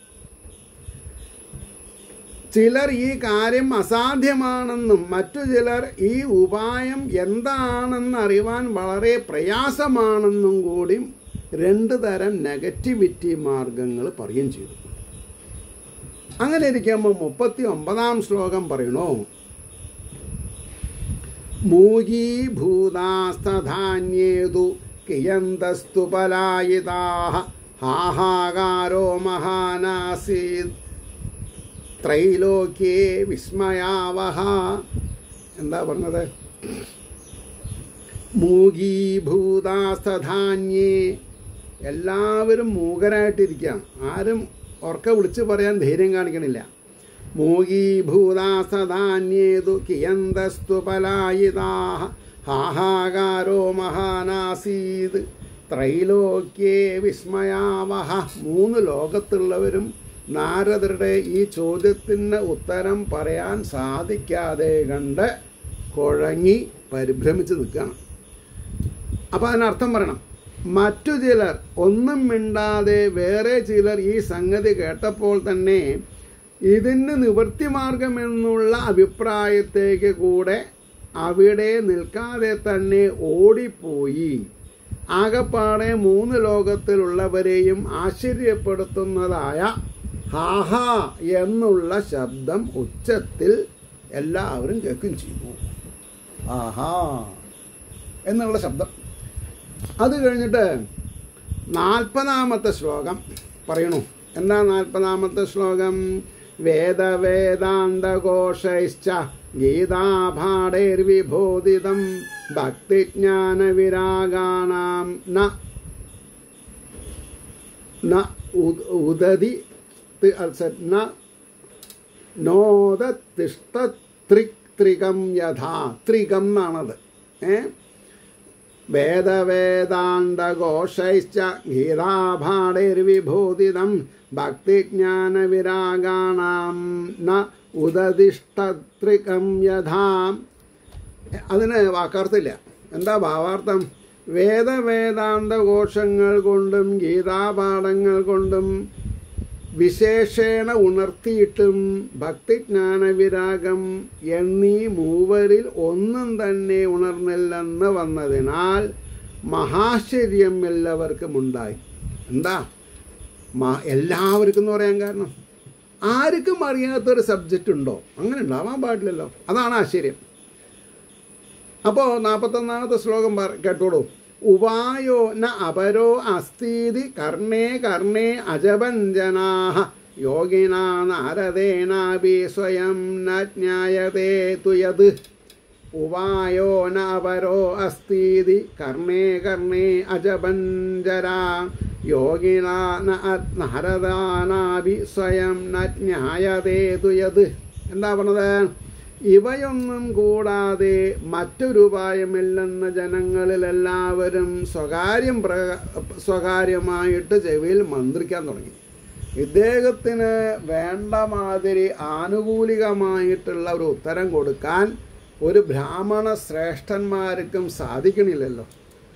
ചിലർ ഈ കാര്യം അസാധ്യമാണെന്നും മറ്റു ചിലർ ഈ ഉപായം എന്താണെന്ന് അറിവാൻ വളരെ പ്രയാസമാണെന്നും കൂടി രണ്ട് തരം നെഗറ്റിവിറ്റി മാർഗങ്ങൾ പറയുകയും ചെയ്തു അങ്ങനെ ഇരിക്കുമ്പോൾ മുപ്പത്തി ഒമ്പതാം ശ്ലോകം പറയണോ മൂകീഭൂതാസ്തധാന്യേതു കിയന്തസ്തു പലായിതാഹ ഹാഹാകാരോ മഹാനാസീത് ത്രൈലോക്യേ വിസ്മയാവഹ എന്താ പറഞ്ഞത് മൂകീഭൂതാസ്തധാന്യേ എല്ലാവരും മൂകരായിട്ടിരിക്കുകയാണ് ആരും ഉറക്കെ വിളിച്ച് പറയാൻ ധൈര്യം കാണിക്കണില്ല മൂകീഭൂതാസ്തധാന്യേതു കിയന്തസ്തു പലായിതാഹ ഹാഹാകാരോ മഹാനാസീത് ത്രൈലോക്യേ വിസ്മയാവഹ മൂന്ന് ലോകത്തുള്ളവരും നാരദരുടെ ഈ ചോദ്യത്തിന് ഉത്തരം പറയാൻ സാധിക്കാതെ കണ്ട് കുഴങ്ങി പരിഭ്രമിച്ച് നിൽക്കുകയാണ് അപ്പോൾ അതിനർത്ഥം പറയണം മറ്റു ചിലർ ഒന്നും മിണ്ടാതെ വേറെ ചിലർ ഈ സംഗതി കേട്ടപ്പോൾ തന്നെ ഇതിന് നിവൃത്തി മാർഗമെന്നുള്ള അഭിപ്രായത്തേക്ക് കൂടെ അവിടെ നിൽക്കാതെ തന്നെ ഓടിപ്പോയി ആകപ്പാടെ മൂന്ന് ലോകത്തിലുള്ളവരെയും ആശ്ചര്യപ്പെടുത്തുന്നതായ ഹാഹാ എന്നുള്ള ശബ്ദം ഉച്ചത്തിൽ എല്ലാവരും കേൾക്കുകയും ചെയ്തു ആഹാ എന്നുള്ള ശബ്ദം അത് കഴിഞ്ഞിട്ട് നാൽപ്പതാമത്തെ ശ്ലോകം പറയണു എന്താ നാൽപ്പതാമത്തെ ശ്ലോകം വേദവേദാന്തഘോഷൈശ്ച ഗീതാഭാടൈർവിബോധിതം ഭക്തിജ്ഞാനവിരാഗാണാം ന ന ഉദ- ഉദതി തി- അല്ല, ന നോദത്തിഷ്ടത്രികം യഥാ ത്രികം എന്നാണത് ഏ വേദവേദാന്തഘോഷൈശ്ച ഗീതാഭാടൈർവിബോധിതം ഭക്തിജ്ഞാനവിരാഗാണാം ന ഉദതിഷ്ടത്രികം യഥാ അതിന് വാക്കാർത്ഥമില്ല എന്താ ഭാവാർത്ഥം വേദവേദാന്ത ഘോഷങ്ങൾ കൊണ്ടും ഗീതാപാഠങ്ങൾ കൊണ്ടും വിശേഷേണ ഉണർത്തിയിട്ടും ഭക്തിജ്ഞാന വിരാഗം എന്നീ മൂവരിൽ ഒന്നും തന്നെ ഉണർന്നില്ലെന്ന് വന്നതിനാൽ മഹാശ്ചര്യം എല്ലാവർക്കും ഉണ്ടായി എന്താ മ- എല്ലാവർക്കും എന്ന് പറയാൻ കാരണം ആർക്കും അറിയാത്തൊരു സബ്ജക്റ്റ് ഉണ്ടോ അങ്ങനെ ഉണ്ടാവാൻ പാടില്ലല്ലോ അതാണ് ആശ്ചര്യം അപ്പോൾ നാൽപ്പത്തൊന്നാമത്തെ ശ്ലോകം പറ കേട്ടോളൂ ഉപായോ ന അപരോ അസ്ഥീതി കർണേ കർണേ അജഭഞ്ജനാഹ യോഗിനാ നാരദേനാപി സ്വയം ന ജ്ഞായതേ തുയത് ഉപായോ ന അപരോ അസ്ഥീതി കർണേ കർണേ അജഭഞ്ജരാ യോഗിനാ നാരദാനാപി സ്വയം ന ജ്ഞായതേ തുയത് എന്താ പറഞ്ഞത് ഇവയൊന്നും കൂടാതെ മറ്റൊരു ഉപായമില്ലെന്ന് ജനങ്ങളിൽ എല്ലാവരും സ്വകാര്യം പ്ര സ്വകാര്യമായിട്ട് ചെവിയിൽ മന്ത്രിക്കാൻ തുടങ്ങി ഇദ്ദേഹത്തിന് വേണ്ട മാതിരി ആനുകൂലികമായിട്ടുള്ള ഒരു ഉത്തരം കൊടുക്കാൻ ഒരു ബ്രാഹ്മണ ശ്രേഷ്ഠന്മാർക്കും സാധിക്കണില്ലല്ലോ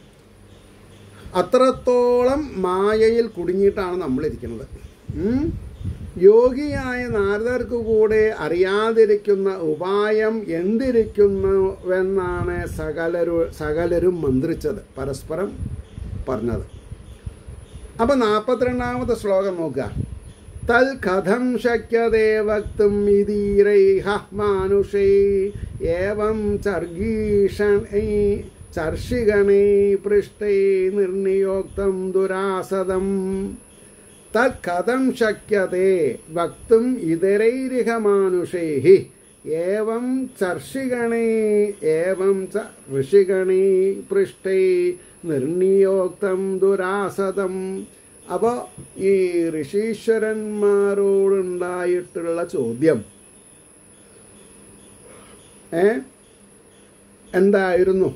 അത്രത്തോളം മായയിൽ കുടുങ്ങിയിട്ടാണ് നമ്മളിരിക്കുന്നത് ഉം? യോഗിയായ നാരദർക്ക് കൂടെ അറിയാതിരിക്കുന്ന ഉപായം എന്തിരിക്കുന്നുവെന്നാണ് സകലരു സകലരും മന്ത്രിച്ചത് പരസ്പരം പറഞ്ഞത് അപ്പൊ നാൽപ്പത്തിരണ്ടാമത്തെ ശ്ലോകം നോക്കുക തൽ കഥം ശക്യതേ വക്തും ഇതീരൈഹ മാനുഷൈ ഏവം ചർഗീഷണൈ ചർഷിഗണൈ പൃഷ്ടൈ നിർണിയോക്തം ദുരാസദം തത് കഥം ശക്യത്തെ വക്തും ഇതരൈരിഹ മാനുഷൈः ഏവം ചർഷിഗണേ ഏവം ച ഋഷിഗണേ പൃഷ്ടൈ നിർണിയോക്തം ദുരാസതം അപ്പോൾ ഈ ഋഷീശ്വരന്മാരോടുണ്ടായിട്ടുള്ള ചോദ്യം ഏ എന്തായിരുന്നു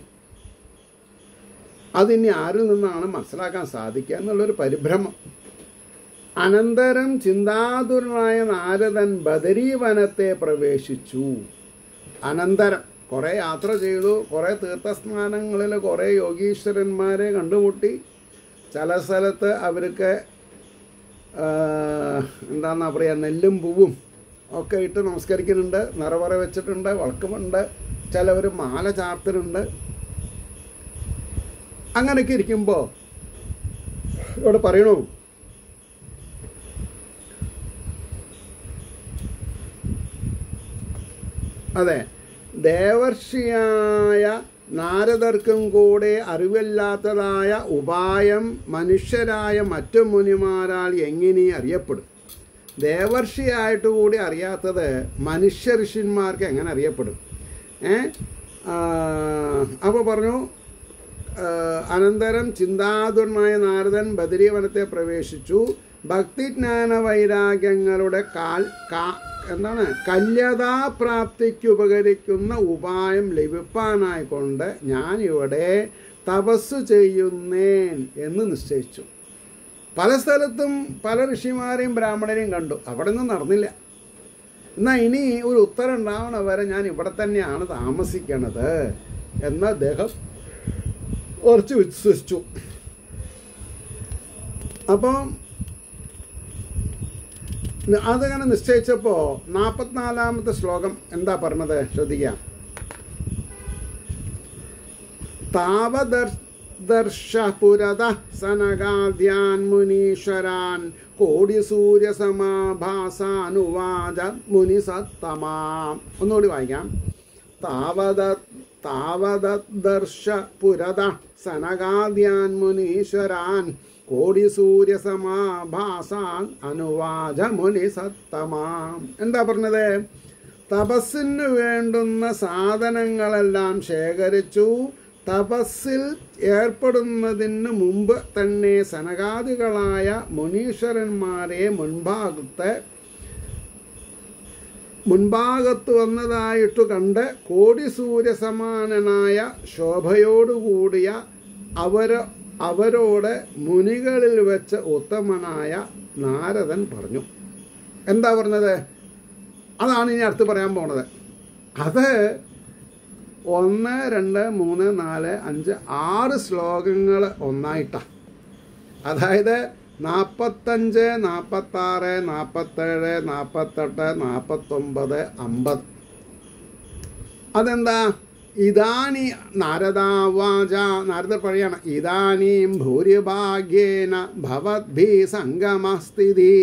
അതിനി ആരിൽ നിന്നാണ് മനസ്സിലാക്കാൻ സാധിക്കുക എന്നുള്ളൊരു പരിഭ്രമം അനന്തരം ചിന്താതുരനായ നാരദൻ ബദരീവനത്തെ പ്രവേശിച്ചു അനന്തരം കുറേ യാത്ര ചെയ്തു കുറേ തീർത്ഥസ്നാനങ്ങളിൽ കുറേ യോഗീശ്വരന്മാരെ കണ്ടുമുട്ടി ചില സ്ഥലത്ത് അവർക്ക് ആ, എന്താന്നാ പറയുക നെല്ലും പൂവും ഒക്കെ ഇട്ട് നമസ്കരിക്കുന്നുണ്ട് നിറവറ വെച്ചിട്ടുണ്ട് വളക്കമുണ്ട് ചിലവർ മാല ചാർത്തുന്നുണ്ട് അങ്ങനെയൊക്കെ ഇരിക്കുമ്പോൾ ഇവിടെ പറയണു അതെ ദേവർഷിയായ നാരദർക്കും കൂടെ അറിവില്ലാത്തതായ ഉപായം മനുഷ്യരായ മറ്റു മുനിമാരാൽ എങ്ങനെ അറിയപ്പെടും ദേവർഷിയായിട്ട് കൂടി അറിയാത്തത് മനുഷ്യ ഋഷിന്മാർക്ക് എങ്ങനെ അറിയപ്പെടും ഏ അപ്പോൾ പറഞ്ഞു ആ, അനന്തരം ചിന്താതുരനായ നാരദൻ ബദരീവനത്തെ പ്രവേശിച്ചു ഭക്തിജ്ഞാന വൈരാഗ്യങ്ങളുടെ കാൽ കാ എന്താണ് കല്യതാപ്രാപ്തിക്ക് ഉപകരിക്കുന്ന ഉപായം ലഭിപ്പാനായിക്കൊണ്ട് ഞാനിവിടെ തപസ് ചെയ്യുന്നേൻ എന്ന് നിശ്ചയിച്ചു പല സ്ഥലത്തും പല ഋഷിമാരെയും ബ്രാഹ്മണരെയും കണ്ടു അവിടെ നിന്നും നടന്നില്ല എന്നാൽ ഇനി ഒരു ഉത്തരം ഉണ്ടാവണ വരെ ഞാൻ ഇവിടെ തന്നെയാണ് താമസിക്കണത് എന്ന് അദ്ദേഹം ഉറച്ചു വിശ്വസിച്ചു അപ്പം അതങ്ങനെ നിശ്ചയിച്ചപ്പോൾ നാൽപ്പത്തിനാലാമത്തെ ശ്ലോകം എന്താ പറഞ്ഞത് ശ്രദ്ധിക്കാം താവദർശ പുരത സനകാദ്യാൻ മുനീശ്വരാൻ കോടിസൂര്യസമാഭാസാനുവാച മുനിസത്തമാം ഒന്നുകൂടി വായിക്കാം താവത താവദർശ പുരത സനകാദ്യാൻ മുനീശ്വരാൻ കോടിസൂര്യസമാഭാസാൻ അനുവാച മുനിസത്തമാം എന്താ പറഞ്ഞത് തപസ്സിന് വേണ്ടുന്ന സാധനങ്ങളെല്ലാം ശേഖരിച്ചു തപസ്സിൽ ഏർപ്പെടുന്നതിന് മുമ്പ് തന്നെ സനകാദികളായ മുനീശ്വരന്മാരെ മുൻഭാഗത്തെ മുൻഭാഗത്ത് വന്നതായിട്ടു കണ്ട് കോടി സൂര്യസമാനനായ ശോഭയോടുകൂടിയ അവര അവരോട് മുനികളിൽ വെച്ച് ഉത്തമനായ നാരദൻ പറഞ്ഞു എന്താ പറഞ്ഞത് അതാണ് ഇനി അടുത്ത് പറയാൻ പോണത് അത് ഒന്ന് രണ്ട് മൂന്ന് നാല് അഞ്ച് ആറ് ശ്ലോകങ്ങൾ ഒന്നായിട്ടാണ് അതായത് നാൽപ്പത്തഞ്ച് നാൽപ്പത്താറ് നാൽപ്പത്തേഴ് നാൽപ്പത്തെട്ട് നാൽപ്പത്തൊമ്പത് അമ്പത് അതെന്താ ഇതാനി നാരദാവാച നാരദ പറയാണ് ഇതാനീം ഭൂരിഭാഗ്യേന ഭവദ്ഭി സംഗമസ്ഥിതി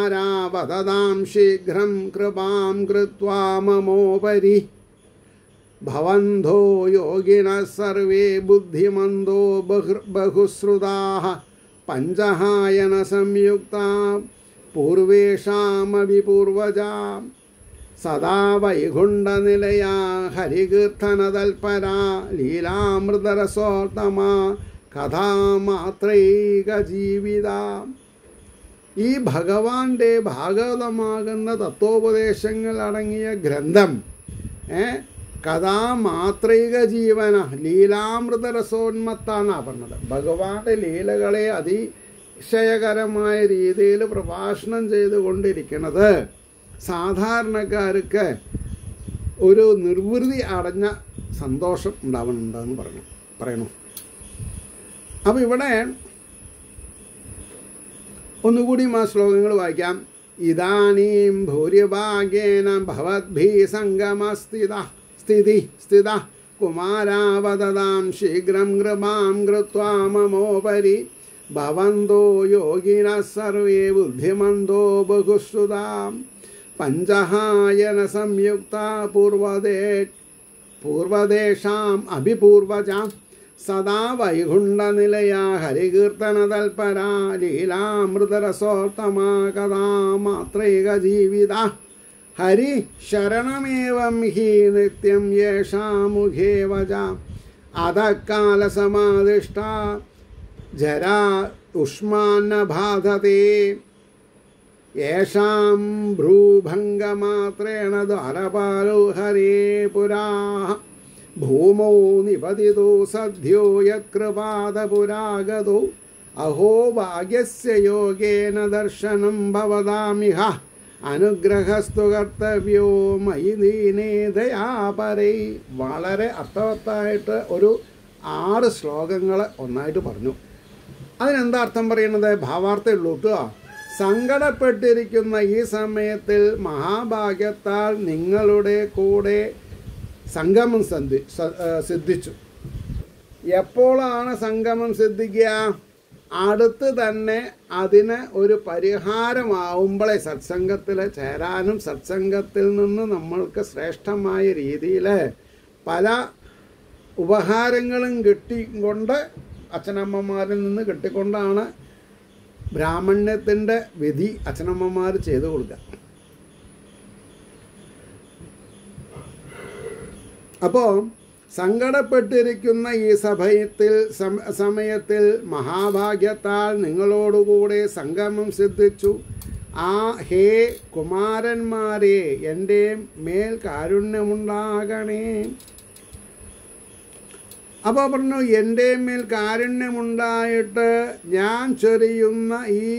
കുമാരാവതതാം ശീഘ്രം കൃപാം കൃത്വാ മമോപരി ഭവന്തോ യോഗിന സർവേ ബുദ്ധിമന്തോ ബഹു ബഹുശ്രുതാः പഞ്ചഹായന സംയുക്ത പൂർവേഷാമപി പൂർവജാം സദാ വൈകുണ്ഠനിലയാ ഹരികീർത്തനതൽപരാ ലീലാമൃതരസോത്തമാ കഥാമാത്രൈക ജീവിത ഈ ഭഗവാന്റെ ഭാഗവതമാകുന്ന തത്വോപദേശങ്ങൾ അടങ്ങിയ ഗ്രന്ഥം ഏ കഥാമാത്രൈക ജീവന ലീലാമൃത രസോന്മത്താന്നാ പറഞ്ഞത് ഭഗവാന്റെ ലീലകളെ അതിശയകരമായ രീതിയിൽ പ്രഭാഷണം ചെയ്തുകൊണ്ടിരിക്കുന്നത് സാധാരണക്കാർക്ക് ഒരു നിർവൃതി അടഞ്ഞ സന്തോഷം ഉണ്ടാവുന്നുണ്ടെന്ന് പറഞ്ഞു പറയണു അപ്പോൾ ഇവിടെ ഒന്നുകൂടി ആ ശ്ലോകങ്ങൾ വായിക്കാം ഇതാനീം ഭൂരിഭാഗേന ഭവദ്ഭി സംഗമസ്ഥിത സ്ഥിതി സ്ഥിത കുമാരാവതതാം ശീഘ്രം കൃപാം കൃത്വാ മമോപരി ഭവന്തോ യോഗിന സർവേ ബുദ്ധിമന്തോ ബഹുശ്രുതാം പഞ്ചഹായന സംയുക്ത പൂർവദേ പൂർവദേശാം അഭിപൂർവജാം സദാ വൈകുണ്ഠനിലയാ ഹരികീർത്തനതൽപരാ ലീലാമൃതരസോത്തമാ കഥാ മാത്രൈക ജീവിത ഹരി ശരണമേവം ഹി നിത്യം യേഷാമുഖേ വജ അധക്കാലസമാദിഷ്ട ജരാ ഉഷ്മാന്ന ബാധത്തെ യേഷാം ഭ്രൂഭംഗമാത്രേണ ദ്വാരപാലോ ഹരേ പുരാ ഭൂമൗ നിപതിതോ സദ്യോ യത്കൃപാദപുരാഗതോ അഹോ ഭാഗ്യസ്യ യോഗേന ദർശനം ഭവതാമിഹ അനുഗ്രഹസ്തു കർത്തവ്യോ മയി ദീനേ ദയാപരൈ വളരെ അർത്ഥവത്തായിട്ട് ഒരു ആറ് ശ്ലോകങ്ങൾ ഒന്നായിട്ട് പറഞ്ഞു അതിനെന്താ അർത്ഥം പറയുന്നത് ഭാവാർത്ഥം ഉള്ളൂ കേട്ടോ സങ്കടപ്പെട്ടിരിക്കുന്ന ഈ സമയത്തിൽ മഹാഭാഗ്യത്താൽ നിങ്ങളുടെ കൂടെ സംഗമം സന്ധി സ- ആ, സിദ്ധിച്ചു എപ്പോഴാണ് സംഗമം സിദ്ധിക്കുക അടുത്ത് തന്നെ അതിന് ഒരു പരിഹാരമാവുമ്പോഴേ സത്സംഗത്തിൽ ചേരാനും സത്സംഗത്തിൽ നിന്ന് നമ്മൾക്ക് ശ്രേഷ്ഠമായ രീതിയിൽ പല ഉപഹാരങ്ങളും കിട്ടിക്കൊണ്ട് അച്ഛനമ്മമാരിൽ നിന്ന് കിട്ടിക്കൊണ്ടാണ് ബ്രാഹ്മണ്യത്തിൻ്റെ വിധി അച്ഛനമ്മമാർ ചെയ്തു കൊടുക്കുക അപ്പോൾ സങ്കടപ്പെട്ടിരിക്കുന്ന ഈ സഭയത്തിൽ സം- സമയത്തിൽ മഹാഭാഗ്യത്താൽ നിങ്ങളോടുകൂടെ സംഗമം സിദ്ധിച്ചു ആ ഹേ കുമാരന്മാരെ എൻ്റെ മേൽ കാരുണ്യമുണ്ടാകണേ അപ്പോൾ പറഞ്ഞു എൻ്റെ മേൽ കാരുണ്യമുണ്ടായിട്ട് ഞാൻ ചൊരിയുന്ന ഈ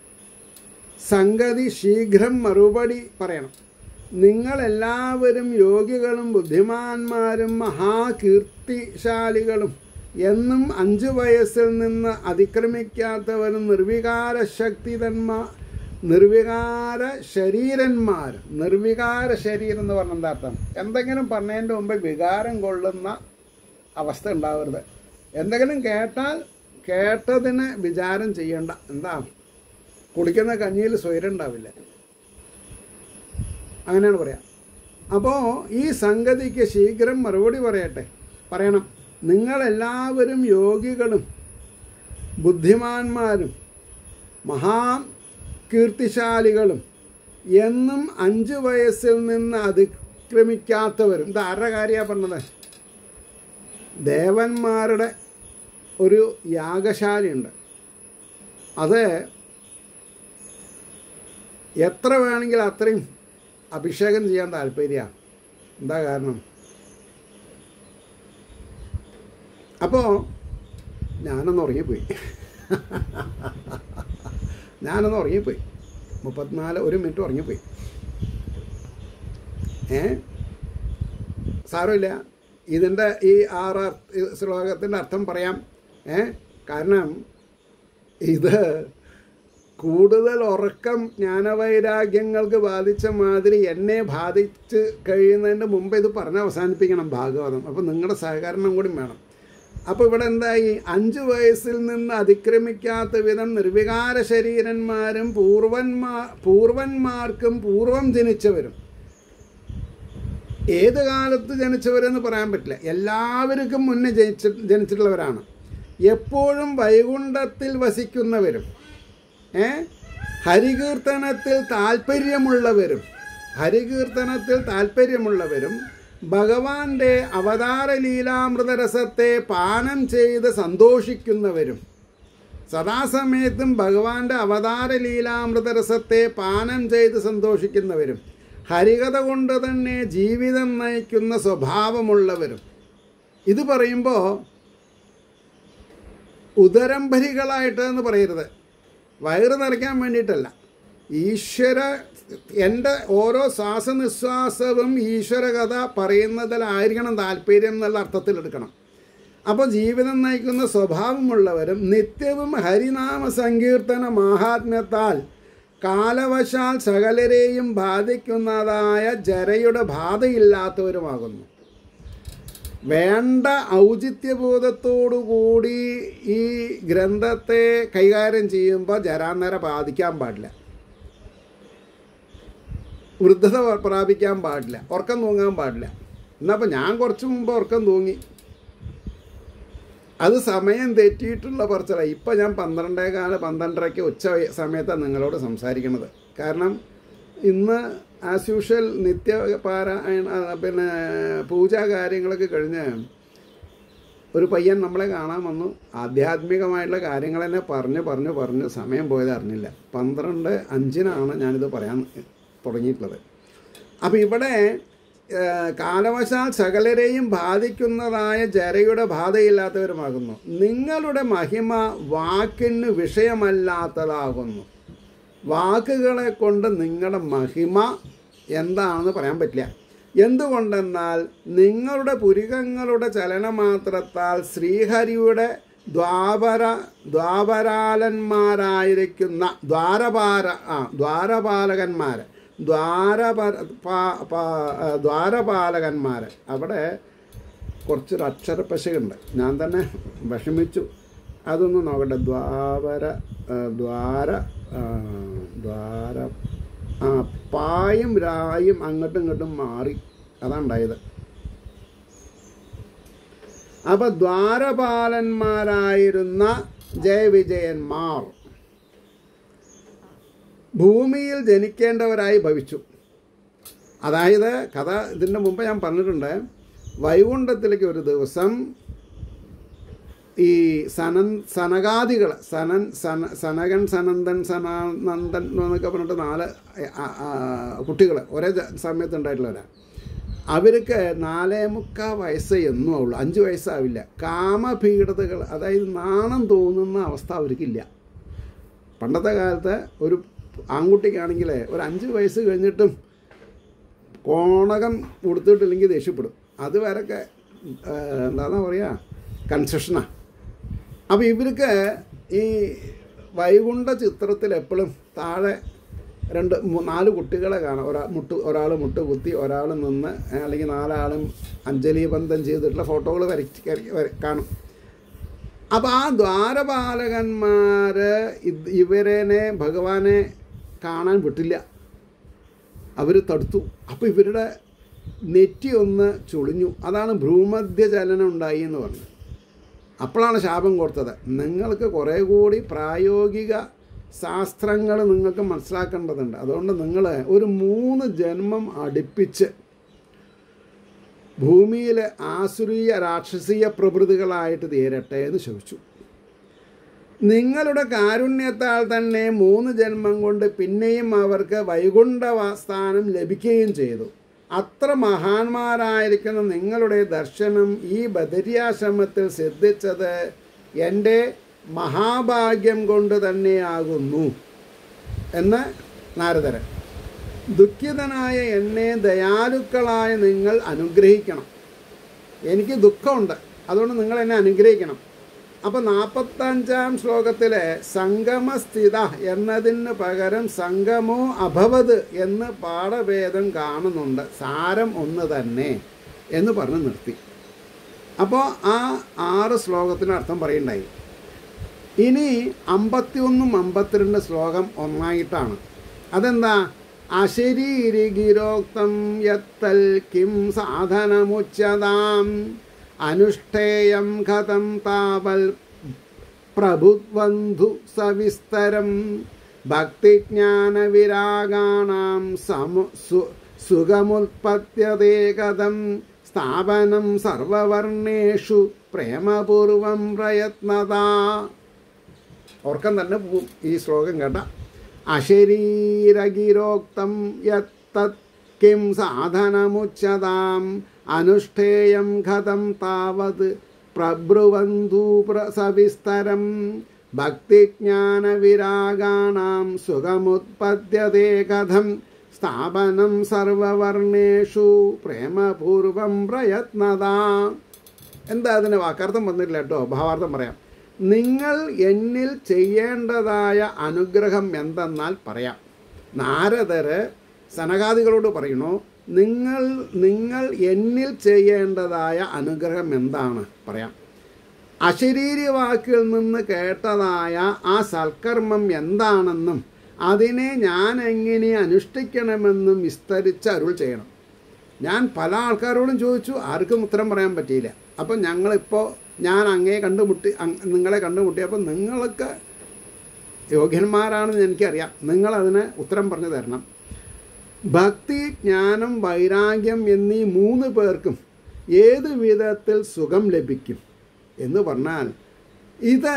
സംഗതി ശീഘ്രം മറുപടി പറയണം നിങ്ങളെല്ലാവരും യോഗികളും ബുദ്ധിമാന്മാരും മഹാകീർത്തിശാലികളും എന്നും അഞ്ചു വയസ്സിൽ നിന്ന് അതിക്രമിക്കാത്തവരും നിർവികാര ശക്തിതന്മാർ നിർവികാര ശരീരന്മാർ നിർവികാര ശരീരം എന്ന് പറഞ്ഞ എന്താ അർത്ഥം എന്തെങ്കിലും പറഞ്ഞതിൻ്റെ മുമ്പ് വികാരം കൊള്ളുന്ന അവസ്ഥ ഉണ്ടാവരുത് എന്തെങ്കിലും കേട്ടാൽ കേട്ടതിന് വിചാരം ചെയ്യണ്ട എന്താ കുടിക്കുന്ന കഞ്ഞിയിൽ സ്വൈരം ഉണ്ടാവില്ല അങ്ങനെയാണ് പറയാം അപ്പോൾ ഈ സംഗതിക്ക് ശീഘ്രം മറുപടി പറയട്ടെ പറയണം നിങ്ങളെല്ലാവരും യോഗികളും ബുദ്ധിമാന്മാരും മഹാ കീർത്തിശാലികളും എന്നും അഞ്ച് വയസ്സിൽ നിന്ന് അതിക്രമിക്കാത്തവരും ഇത് ആരുടെ കാര്യമാണ് പറഞ്ഞത് ദേവന്മാരുടെ ഒരു യാഗശാലയുണ്ട് അത് എത്ര വേണമെങ്കിൽ അത്രയും അഭിഷേകം ചെയ്യാൻ താല്പര്യമാണ് എന്താ കാരണം അപ്പോൾ ഞാനൊന്ന് ഉറങ്ങിപ്പോയി ഞാനൊന്ന് ഉറങ്ങിപ്പോയി മുപ്പത്തിനാല് ഒരു മിനിറ്റ് ഉറങ്ങിപ്പോയി ഏ സാരമില്ല ഇതിൻ്റെ ഈ ആറ് അർത്ഥ- ശ്ലോകത്തിൻ്റെ അർത്ഥം പറയാം ഏ കാരണം ഇത് കൂടുതൽ ഉറക്കം ജ്ഞാനവൈരാഗ്യങ്ങൾക്ക് ബാധിച്ച മാതിരി എന്നെ ബാധിച്ച് കഴിയുന്നതിൻ്റെ മുമ്പ് ഇത് പറഞ്ഞ് അവസാനിപ്പിക്കണം ഭാഗവതം അപ്പോൾ നിങ്ങളുടെ സഹകരണം കൂടി വേണം അപ്പോൾ ഇവിടെ എന്തായി അഞ്ച് വയസ്സിൽ നിന്ന് അതിക്രമിക്കാത്ത വിധം നിർവികാര ശരീരന്മാരും പൂർവന്മാർ പൂർവന്മാർക്കും പൂർവം ജനിച്ചവരും ഏത് കാലത്ത് ജനിച്ചവരെന്ന് പറയാൻ പറ്റില്ല എല്ലാവർക്കും മുന്നേ ജനിച്ച ജനിച്ചിട്ടുള്ളവരാണ് എപ്പോഴും വൈകുണ്ഠത്തിൽ വസിക്കുന്നവരും ഏ ഹരികീർത്തനത്തിൽ താല്പര്യമുള്ളവരും ഹരികീർത്തനത്തിൽ താല്പര്യമുള്ളവരും ഭഗവാന്റെ അവതാര ലീലാമൃതരസത്തെ പാനം ചെയ്ത് സന്തോഷിക്കുന്നവരും സദാസമയത്തും ഭഗവാന്റെ അവതാര ലീലാമൃതരസത്തെ പാനം ചെയ്ത് സന്തോഷിക്കുന്നവരും ഹരികഥ കൊണ്ട് തന്നെ ജീവിതം നയിക്കുന്ന സ്വഭാവമുള്ളവരും ഇത് പറയുമ്പോൾ ഉദരംഭരികളായിട്ട് എന്ന് പറയരുത് വയറ് നിറയ്ക്കാൻ വേണ്ടിയിട്ടല്ല ഈശ്വര എൻ്റെ ഓരോ ശ്വാസനിശ്വാസവും ഈശ്വര കഥ പറയുന്നതിലായിരിക്കണം താല്പര്യം എന്നുള്ള അർത്ഥത്തിൽ എടുക്കണം അപ്പോൾ ജീവിതം നയിക്കുന്ന സ്വഭാവമുള്ളവരും നിത്യവും ഹരിനാമ സങ്കീർത്തന മാഹാത്മ്യത്താൽ കാലവശാൽ സകലരെയും ബാധിക്കുന്നതായ ജരയുടെ ബാധയില്ലാത്തവരുമാകുന്നു വേണ്ട ഔചിത്യബോധത്തോടുകൂടി ഈ ഗ്രന്ഥത്തെ കൈകാര്യം ചെയ്യുമ്പോൾ ജരാന്നര ബാധിക്കാൻ പാടില്ല വൃദ്ധത പ്രാപിക്കാൻ പാടില്ല ഉറക്കം തൂങ്ങാൻ പാടില്ല എന്നപ്പോൾ ഞാൻ കുറച്ച് മുമ്പ് ഉറക്കം തൂങ്ങി അത് സമയം തെറ്റിയിട്ടുള്ള പറച്ചല ഇപ്പം ഞാൻ പന്ത്രണ്ടേകാല് പന്ത്രണ്ടരയ്ക്ക് ഉച്ച സമയത്താണ് നിങ്ങളോട് സംസാരിക്കുന്നത് കാരണം ഇന്ന് ആസ് യൂഷ്വൽ നിത്യ പാരായണ പിന്നെ പൂജാ കാര്യങ്ങളൊക്കെ കഴിഞ്ഞ് ഒരു പയ്യൻ നമ്മളെ കാണാൻ വന്നു ആധ്യാത്മികമായിട്ടുള്ള കാര്യങ്ങൾ തന്നെ പറഞ്ഞ് പറഞ്ഞ് പറഞ്ഞ് സമയം പോയത് അറിഞ്ഞില്ല പന്ത്രണ്ട് അഞ്ചിനാണ് ഞാനിത് പറയാൻ തുടങ്ങിയിട്ടുള്ളത് അപ്പോൾ ഇവിടെ കാലവശാൽ സകലരെയും ബാധിക്കുന്നതായ ജരയുടെ ബാധയില്ലാത്തവരുമാകുന്നു നിങ്ങളുടെ മഹിമ വാക്കിന് വിഷയമല്ലാത്തതാകുന്നു വാക്കുകളെ കൊണ്ട് നിങ്ങളുടെ മഹിമ എന്താണെന്ന് പറയാൻ പറ്റില്ല എന്തുകൊണ്ടെന്നാൽ നിങ്ങളുടെ പുരികങ്ങളുടെ ചലനമാത്രത്താൽ ശ്രീഹരിയുടെ ദ്വാപര ദ്വാപരാലന്മാരായിരിക്കുന്ന ദ്വാരപാല ആ ദ്വാരപാലകന്മാർ ദ്വാരപര ദ്വാരപാലകന്മാർ അവിടെ കുറച്ചൊരു അക്ഷരപ്പശകുണ്ട് ഞാൻ തന്നെ വിഷമിച്ചു അതൊന്ന് നോക്കട്ടെ ദ്വാപര ദ്വാര ദ്വാര ആ പായും രായും അങ്ങോട്ടും ഇങ്ങോട്ടും മാറി അതാണ് ഉണ്ടായത് അപ്പൊ ദ്വാരപാലന്മാരായിരുന്ന ജയവിജയന്മാർ ഭൂമിയിൽ ജനിക്കേണ്ടവരായി ഭവിച്ചു അതായത് കഥ ഇതിൻ്റെ മുമ്പ് ഞാൻ പറഞ്ഞിട്ടുണ്ട് വൈകുണ്ഠത്തിലേക്ക് ഒരു ദിവസം ഈ സനൻ സനകാദികൾ സനൻ സന സനകൻ സനന്ദൻ സനാനന്ദൻ എന്നൊക്കെ പറഞ്ഞിട്ട് നാല് കുട്ടികൾ ഒരേ സമയത്ത് ഉണ്ടായിട്ടുള്ളവരാണ് അവർക്ക് നാലേ മുക്കാ വയസ്സ് എന്നും ഉള്ളൂ അഞ്ച് വയസ്സാവില്ല കാമപീഡതകൾ അതായത് നാണം തോന്നുന്ന അവസ്ഥ അവർക്കില്ല പണ്ടത്തെ കാലത്ത് ഒരു ആൺകുട്ടിക്കാണെങ്കിൽ ഒരു അഞ്ച് വയസ്സ് കഴിഞ്ഞിട്ടും കോണകം കൊടുത്തിട്ടില്ലെങ്കിൽ ദേഷ്യപ്പെടും അതുവരെയൊക്കെ എന്താണെന്നാ പറയുക കൺസെഷനാണ് അപ്പോൾ ഇവർക്ക് ഈ വൈകുണ്ഠ ചിത്രത്തിൽ എപ്പോഴും താഴെ രണ്ട് നാല് കുട്ടികളെ കാണാം ഒരാ മുട്ട് ഒരാൾ മുട്ട് കുത്തി ഒരാൾ നിന്ന് അല്ലെങ്കിൽ നാലാളും അഞ്ജലി ബന്ധം ചെയ്തിട്ടുള്ള ഫോട്ടോകൾ വരച്ച് കാണും അപ്പോൾ ആ ദ്വാരപാലകന്മാർ ഇവരനെ ഭഗവാനെ കാണാൻ വിട്ടില്ല അവർ തടുത്തു അപ്പോൾ ഇവരുടെ നെറ്റി ഒന്ന് ചുളിഞ്ഞു അതാണ് ഭ്രൂമധ്യ ചലനം ഉണ്ടായി എന്ന് പറഞ്ഞു അപ്പോഴാണ് ശാപം കൊടുത്തത് നിങ്ങൾക്ക് കുറേ കൂടി പ്രായോഗിക ശാസ്ത്രങ്ങൾ നിങ്ങൾക്ക് മനസ്സിലാക്കേണ്ടതുണ്ട് അതുകൊണ്ട് നിങ്ങൾ ഒരു മൂന്ന് ജന്മം അടുപ്പിച്ച് ഭൂമിയിലെ ആസുരീയ രാക്ഷസീയ പ്രഭൃതികളായിട്ട് തീരട്ടെ എന്ന് ചോദിച്ചു നിങ്ങളുടെ കാരുണ്യത്താൽ തന്നെ മൂന്ന് ജന്മം കൊണ്ട് പിന്നെയും അവർക്ക് വൈകുണ്ഠസ്ഥാനം ലഭിക്കുകയും ചെയ്തു അത്ര മഹാന്മാരായിരിക്കുന്ന നിങ്ങളുടെ ദർശനം ഈ ബദരിയാശ്രമത്തിൽ സിദ്ധിച്ചത് എൻ്റെ മഹാഭാഗ്യം കൊണ്ട് തന്നെയാകുന്നു എന്ന് നാരദരൻ ദുഃഖിതനായ എന്നെ ദയാലുക്കളായ നിങ്ങൾ അനുഗ്രഹിക്കണം എനിക്ക് ദുഃഖമുണ്ട് അതുകൊണ്ട് നിങ്ങൾ എന്നെ അനുഗ്രഹിക്കണം അപ്പോൾ നാൽപ്പത്തഞ്ചാം ശ്ലോകത്തിലെ സംഗമസ്ഥിത എന്നതിന് പകരം സംഗമോ അഭവത് എന്ന് പാഠഭേദം കാണുന്നുണ്ട് സാരം ഒന്ന് തന്നെ എന്ന് പറഞ്ഞ് നിർത്തി അപ്പോൾ ആ ആറ് ശ്ലോകത്തിന് അർത്ഥം പറയുണ്ടായി ഇനി അമ്പത്തിയൊന്നും അമ്പത്തിരണ്ട് ശ്ലോകം ഒന്നായിട്ടാണ് അതെന്താ അശരീരിഗിരോക്തം യത്തൽ കിം സാധനമുച്യതാം അനുഷ്ഠേയം കഥം താവൽ പ്രഭുവന്ധു സവിസ്തരം ഭക്തിജ്ഞാനവിരാഗാണാം സമു സു സുഖമുത്പത്യതേ കഥം സ്ഥാപനം സർവവർണേഷു പ്രേമപൂർവം പ്രയത്നത ഓർക്കം തന്നെ പോവും ഈ ശ്ലോകം കേട്ട അശരീരഗിരോക്തം യത്തത് കിം സാധനമുച്യതാം അനുഷ്ഠേയം കഥം താവത് പ്രബ്രുവന്തു പ്ര- സവിസ്തരം ഭക്തിജ്ഞാനവിരാഗാണാം സുഖമുത്പദ്യതേ കഥം സ്ഥാപനം സർവവർണേഷു പ്രേമപൂർവം പ്രയത്നത എന്താ അതിന് വാക്കാർത്ഥം വന്നിട്ടില്ല കേട്ടോ ഭാവാർത്ഥം പറയാം നിങ്ങൾ എന്നിൽ ചെയ്യേണ്ടതായ അനുഗ്രഹം എന്തെന്നാൽ പറയാം നാരദര് സനകാദികളോട് പറയണു നിങ്ങൾ നിങ്ങൾ എന്നിൽ ചെയ്യേണ്ടതായ അനുഗ്രഹം എന്താണ് പറയാം അശരീരി വാക്കിൽ നിന്ന് കേട്ടതായ ആ സൽക്കർമ്മം എന്താണെന്നും അതിനെ ഞാൻ എങ്ങനെ അനുഷ്ഠിക്കണമെന്നും വിസ്തരിച്ച് അരുൾ ചെയ്യണം ഞാൻ പല ആൾക്കാരോടും ചോദിച്ചു ആർക്കും ഉത്തരം പറയാൻ പറ്റിയില്ല അപ്പം ഞങ്ങളിപ്പോൾ ഞാൻ അങ്ങേ കണ്ടുമുട്ടി അങ്- നിങ്ങളെ കണ്ടുമുട്ടിയപ്പോൾ നിങ്ങളൊക്കെ യോഗ്യന്മാരാണെന്ന് എനിക്കറിയാം നിങ്ങളതിന് ഉത്തരം പറഞ്ഞു തരണം ഭക്തി ജ്ഞാനം വൈരാഗ്യം എന്നീ മൂന്ന് പേർക്കും ഏത് വിധത്തിൽ സുഖം ലഭിക്കും എന്ന് പറഞ്ഞാൽ ഇത്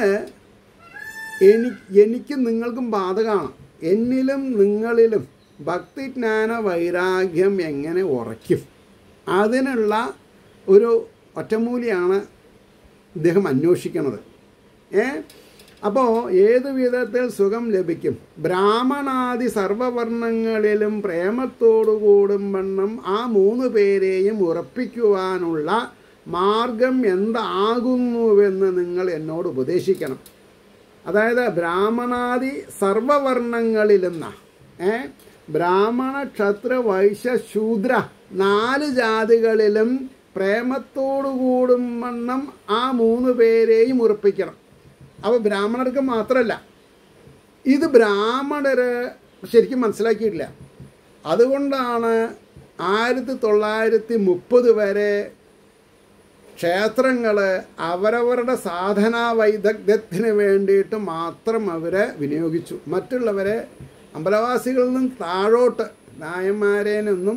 എനി എനിക്കും നിങ്ങൾക്കും ബാധകമാണ് എന്നിലും നിങ്ങളിലും ഭക്തിജ്ഞാന വൈരാഗ്യം എങ്ങനെ ഉറയ്ക്കും അതിനുള്ള ഒരു ഒറ്റമൂലിയാണ് ഇദ്ദേഹം അന്വേഷിക്കുന്നത് ഏ അപ്പോൾ ഏത് വിധത്തിൽ സുഖം ലഭിക്കും ബ്രാഹ്മണാദി സർവവർണ്ണങ്ങളിലും പ്രേമത്തോടു കൂടും വണ്ണം ആ മൂന്ന് പേരെയും ഉറപ്പിക്കുവാനുള്ള മാർഗം എന്താകുന്നുവെന്ന് നിങ്ങൾ എന്നോട് ഉപദേശിക്കണം അതായത് ബ്രാഹ്മണാദി സർവവർണ്ണങ്ങളിലെന്ന ഏ ബ്രാഹ്മണ ക്ഷത്ര വൈശ്യ ശൂദ്ര നാല് ജാതികളിലും പ്രേമത്തോടു കൂടും വണ്ണം ആ മൂന്ന് പേരെയും ഉറപ്പിക്കണം അപ്പോൾ ബ്രാഹ്മണർക്ക് മാത്രമല്ല ഇത് ബ്രാഹ്മണര് ശരിക്കും മനസ്സിലാക്കിയിട്ടില്ല അതുകൊണ്ടാണ് ആയിരത്തി തൊള്ളായിരത്തി മുപ്പത് വരെ ക്ഷേത്രങ്ങൾ അവരവരുടെ സാധനാ വൈദഗ്ധ്യത്തിന് വേണ്ടിയിട്ട് മാത്രം അവരെ വിനിയോഗിച്ചു മറ്റുള്ളവരെ അമ്പലവാസികളിൽ നിന്നും താഴോട്ട് നായന്മാരേനൊന്നും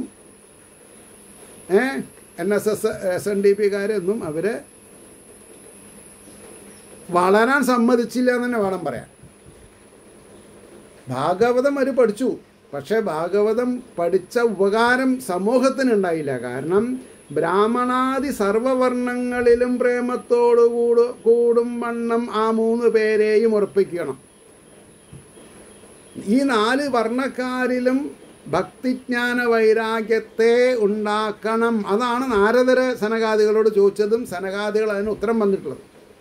ഏ N S S S N D പിക്കാരൊന്നും അവരെ വളരാൻ സമ്മതിച്ചില്ല എന്ന് തന്നെ വേണം പറയാൻ ഭാഗവതം അവർ പഠിച്ചു പക്ഷേ ഭാഗവതം പഠിച്ച ഉപകാരം സമൂഹത്തിന് ഉണ്ടായില്ല കാരണം ബ്രാഹ്മണാദി സർവവർണ്ണങ്ങളിലും പ്രേമത്തോടു കൂട് കൂടും വണ്ണം ആ മൂന്ന് പേരെയും ഉറപ്പിക്കണം ഈ നാല് വർണ്ണക്കാരിലും ഭക്തിജ്ഞാന വൈരാഗ്യത്തെ ഉണ്ടാക്കണം അതാണ് നാരദര സനകാദികളോട് ചോദിച്ചതും സനകാദികൾ അതിന് ഉത്തരം വന്നിട്ടുള്ളത്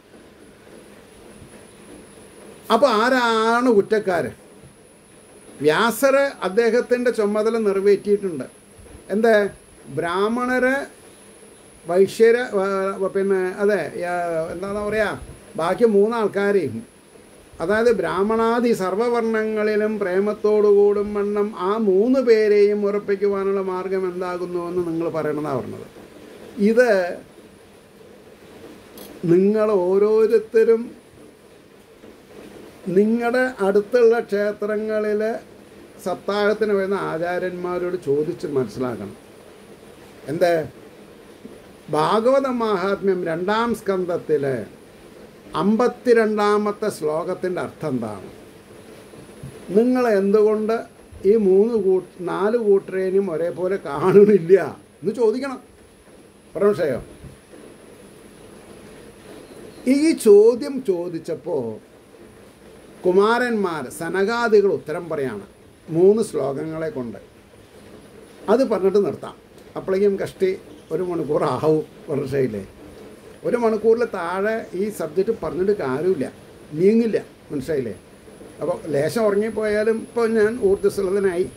അപ്പോൾ ആരാണ് കുറ്റക്കാര് വ്യാസർ അദ്ദേഹത്തിൻ്റെ ചുമതല നിറവേറ്റിയിട്ടുണ്ട് എന്താ ബ്രാഹ്മണര് വൈശ്യര് വ- പിന്നെ അതെ യ- എന്താണെന്ന് പറയാ ബാക്കി മൂന്നാൾക്കാരെയും അതായത് ബ്രാഹ്മണാദി സർവവർണ്ണങ്ങളിലും പ്രേമത്തോടു കൂടും വണ്ണം ആ മൂന്ന് പേരെയും ഉറപ്പിക്കുവാനുള്ള മാർഗം എന്താകുന്നുവെന്ന് നിങ്ങൾ പറയണമെന്നാണ് പറഞ്ഞത് ഇത് നിങ്ങൾ ഓരോരുത്തരും നിങ്ങളുടെ അടുത്തുള്ള ക്ഷേത്രങ്ങളിൽ സപ്താഹത്തിന് വരുന്ന ആചാര്യന്മാരോട് ചോദിച്ച് മനസ്സിലാക്കണം എന്താ ഭാഗവത മാഹാത്മ്യം രണ്ടാം സ്കന്ധത്തിൽ അമ്പത്തിരണ്ടാമത്തെ ശ്ലോകത്തിൻ്റെ അർത്ഥം എന്താണ് നിങ്ങൾ എന്തുകൊണ്ട് ഈ മൂന്ന് കൂട്ട് നാല് കൂട്ടരേനും ഒരേപോലെ കാണുന്നില്ല എന്ന് ചോദിക്കണം പരമക്ഷയോ ഈ ചോദ്യം ചോദിച്ചപ്പോൾ കുമാരന്മാർ സനകാദികൾ ഉത്തരം പറയാണ് മൂന്ന് ശ്ലോകങ്ങളെ കൊണ്ട് അത് പറഞ്ഞിട്ട് നിർത്താം അപ്പോഴേക്കും കഷ്ടി ഒരു മണിക്കൂർ ആവും വർഷയില്ലേ ഒരു മണിക്കൂറിൽ താഴെ ഈ സബ്ജക്റ്റ് പറഞ്ഞിട്ട് കാര്യമില്ല നീങ്ങില്ല മനസ്സിലായില്ലേ അപ്പോൾ ലേശം ഉറങ്ങിപ്പോയാലും ഇപ്പോൾ ഞാൻ ഊർജ്ജസ്വലതനായി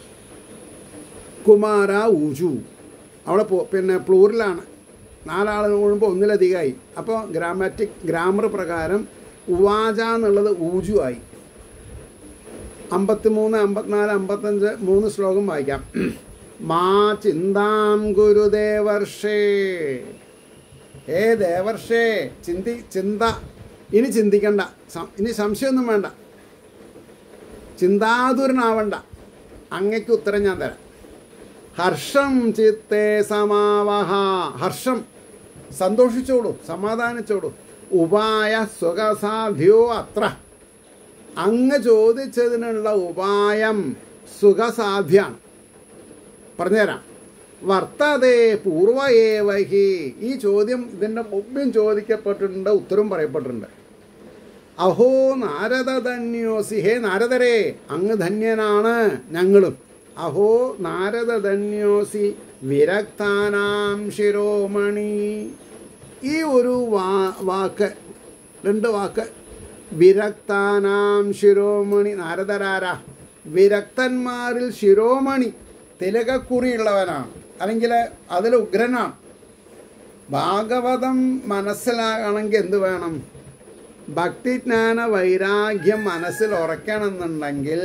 കുമാര ഊജു അവിടെ പോ പിന്നെ പ്ലൂറിലാണ് നാലാൾ കൂടുമ്പോൾ ഒന്നിലധികമായി അപ്പോൾ ഗ്രാമാറ്റിക് ഗ്രാമർ പ്രകാരം ഉവാച എന്നുള്ളത് ഊജു ആയി അമ്പത്തിമൂന്ന് അമ്പത്തിനാല് അമ്പത്തഞ്ച് മൂന്ന് ശ്ലോകം വായിക്കാം മാ ചിന്താം ഗുരുദേവർഷേ ഏ ദേവർഷേ ചിന്തി ചിന്ത ഇനി ചിന്തിക്കണ്ട സം- ഇനി സംശയമൊന്നും വേണ്ട ചിന്താതുരനാവണ്ട അങ്ങയ്ക്ക് ഉത്തരം ഞാൻ തരാം ഹർഷം ചിത്തേ സമാവഹ ഹർഷം സന്തോഷിച്ചോളൂ സമാധാനിച്ചോളൂ ഉപായ സുഖസാധ്യോ അത്ര അങ്ങ് ചോദിച്ചതിനുള്ള ഉപായം സുഖസാധ്യാണ് പറഞ്ഞുതരാം വർത്തതേ പൂർവയേവഹി ഈ ചോദ്യം ഇതിൻ്റെ മുമ്പും ചോദിക്കപ്പെട്ടിട്ടുണ്ട് ഉത്തരവും പറയപ്പെട്ടിട്ടുണ്ട് അഹോ നാരദ ധന്യോസി ഹേ നാരദരേ അങ്ങ് ധന്യനാണ് ഞങ്ങളും അഹോ നാരദ ധന്യോസി വിരക്താനാം ശിരോമണി ഈ ഒരു വാ വാക്ക് രണ്ട് വാക്ക് വിരക്താനാം ശിരോമണി നാരദരാരാ വിരക്തന്മാരിൽ ശിരോമണി തിലകക്കുറിയുള്ളവനാണ് അല്ലെങ്കിൽ അതിൽ ഉഗ്രനാണ് ഭാഗവതം മനസ്സിലാകണമെങ്കിൽ എന്ത് വേണം ഭക്തിജ്ഞാന വൈരാഗ്യം മനസ്സിൽ ഉറക്കണമെന്നുണ്ടെങ്കിൽ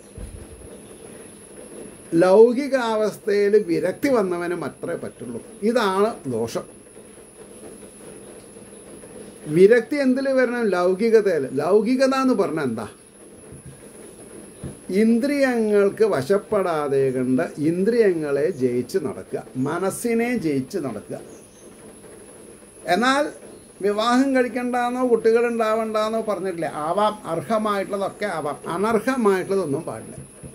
ലൗകികാവസ്ഥയിൽ വിരക്തി വന്നവന് മാത്രമേ പറ്റുള്ളൂ ഇതാണ് ദോഷം വിരക്തി എന്തിൽ വരണം ലൗകികതയിൽ ലൗകികത എന്ന് പറഞ്ഞാൽ എന്താ ഇന്ദ്രിയങ്ങൾക്ക് വശപ്പെടാതെ കണ്ട് ഇന്ദ്രിയങ്ങളെ ജയിച്ച് നടക്കുക മനസ്സിനെ ജയിച്ച് നടക്കുക എന്നാൽ വിവാഹം കഴിക്കണ്ടെന്നോ കുട്ടികൾ ഉണ്ടാവണ്ടെന്നോ പറഞ്ഞിട്ടില്ല ആവാം അർഹമായിട്ടുള്ളതൊക്കെ ആവാം അനർഹമായിട്ടുള്ളതൊന്നും പാടില്ല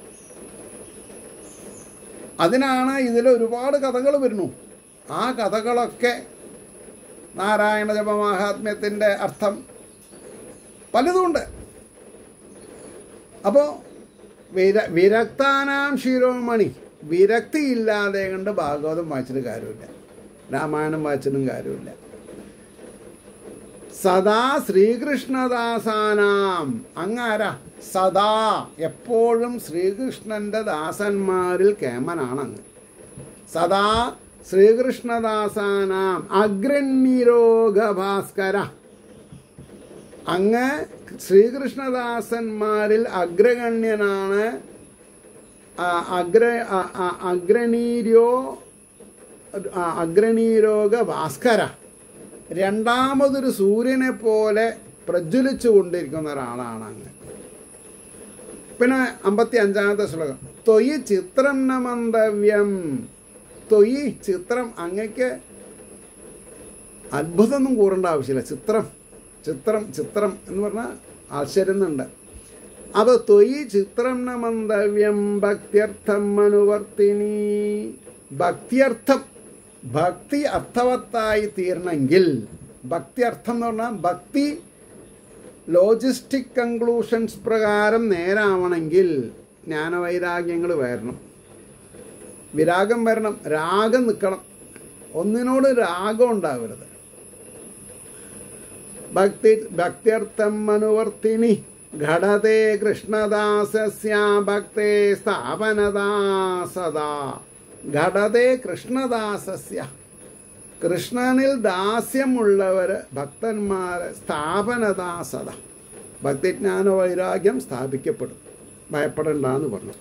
അതിനാണ് ഇതിൽ ഒരുപാട് കഥകൾ വരുന്നു ആ കഥകളൊക്കെ നാരായണ ജപമാഹാത്മ്യത്തിൻ്റെ അർത്ഥം പലതുമുണ്ട് അപ്പോൾ വിര വിരക്താനാം ശിരോമണി വിരക്തിയില്ലാതെ കണ്ട് ഭാഗവതം വായിച്ചിട്ട് കാര്യമില്ല രാമായണം വായിച്ചിട്ടും കാര്യമില്ല സദാ ശ്രീകൃഷ്ണദാസാനാം അങ്ങാരാ സദാ എപ്പോഴും ശ്രീകൃഷ്ണന്റെ ദാസന്മാരിൽ കേമനാണ് അങ്ങ് സദാ ശ്രീകൃഷ്ണദാസാനാം അഗ്രണ്യരോഗ ഭാസ്കര അങ്ങ് ശ്രീകൃഷ്ണദാസന്മാരിൽ അഗ്രഗണ്യനാണ് ആ, അഗ്ര ആ, ആ, അഗ്രണീരോ ആ, അഗ്രണീരോഗ ഭാസ്കര രണ്ടാമതൊരു സൂര്യനെ പോലെ പ്രജ്വലിച്ചു കൊണ്ടിരിക്കുന്ന ഒരാളാണ് അങ്ങ് പിന്നെ അമ്പത്തി അഞ്ചാമത്തെ ശ്ലോകം തൊയ് ചിത്രം ന മന്തവ്യം തൊയ് ചിത്രം അങ്ങക്ക് അത്ഭുതമൊന്നും കൂറേണ്ട ആവശ്യമില്ല ചിത്രം ചിത്രം ചിത്രം എന്ന് പറഞ്ഞാൽ ആശ്ചര്യന്നുണ്ട് അപ്പോൾ തൊയ് ചിത്രം ന മന്തവ്യം ഭക്തിയർത്ഥം അനുവർത്തിനി ഭക്തിയർത്ഥം ഭക്തി അർത്ഥവത്തായി തീരണമെങ്കിൽ ഭക്തി അർത്ഥം എന്ന് പറഞ്ഞാൽ ഭക്തി ലോജിസ്റ്റിക് കൺക്ലൂഷൻസ് പ്രകാരം നേരാവണമെങ്കിൽ ജ്ഞാനവൈരാഗ്യങ്ങൾ വരണം വിരാഗം വരണം രാഗം നിൽക്കണം ഒന്നിനോട് രാഗം ഉണ്ടാവരുത് ഭക്തി ഭക്തിയർത്ഥം അനുവർത്തിനി ഘടതേ കൃഷ്ണദാസസ്യ ഭക്തേ സ്ഥാപനദാ സദാ ഘടതേ കൃഷ്ണദാസസ്യ കൃഷ്ണനിൽ ദാസ്യമുള്ളവർ ഭക്തന്മാർ സ്ഥാപനദാസത ഭക്തിജ്ഞാന വൈരാഗ്യം സ്ഥാപിക്കപ്പെടും ഭയപ്പെടണ്ടെന്ന് പറഞ്ഞു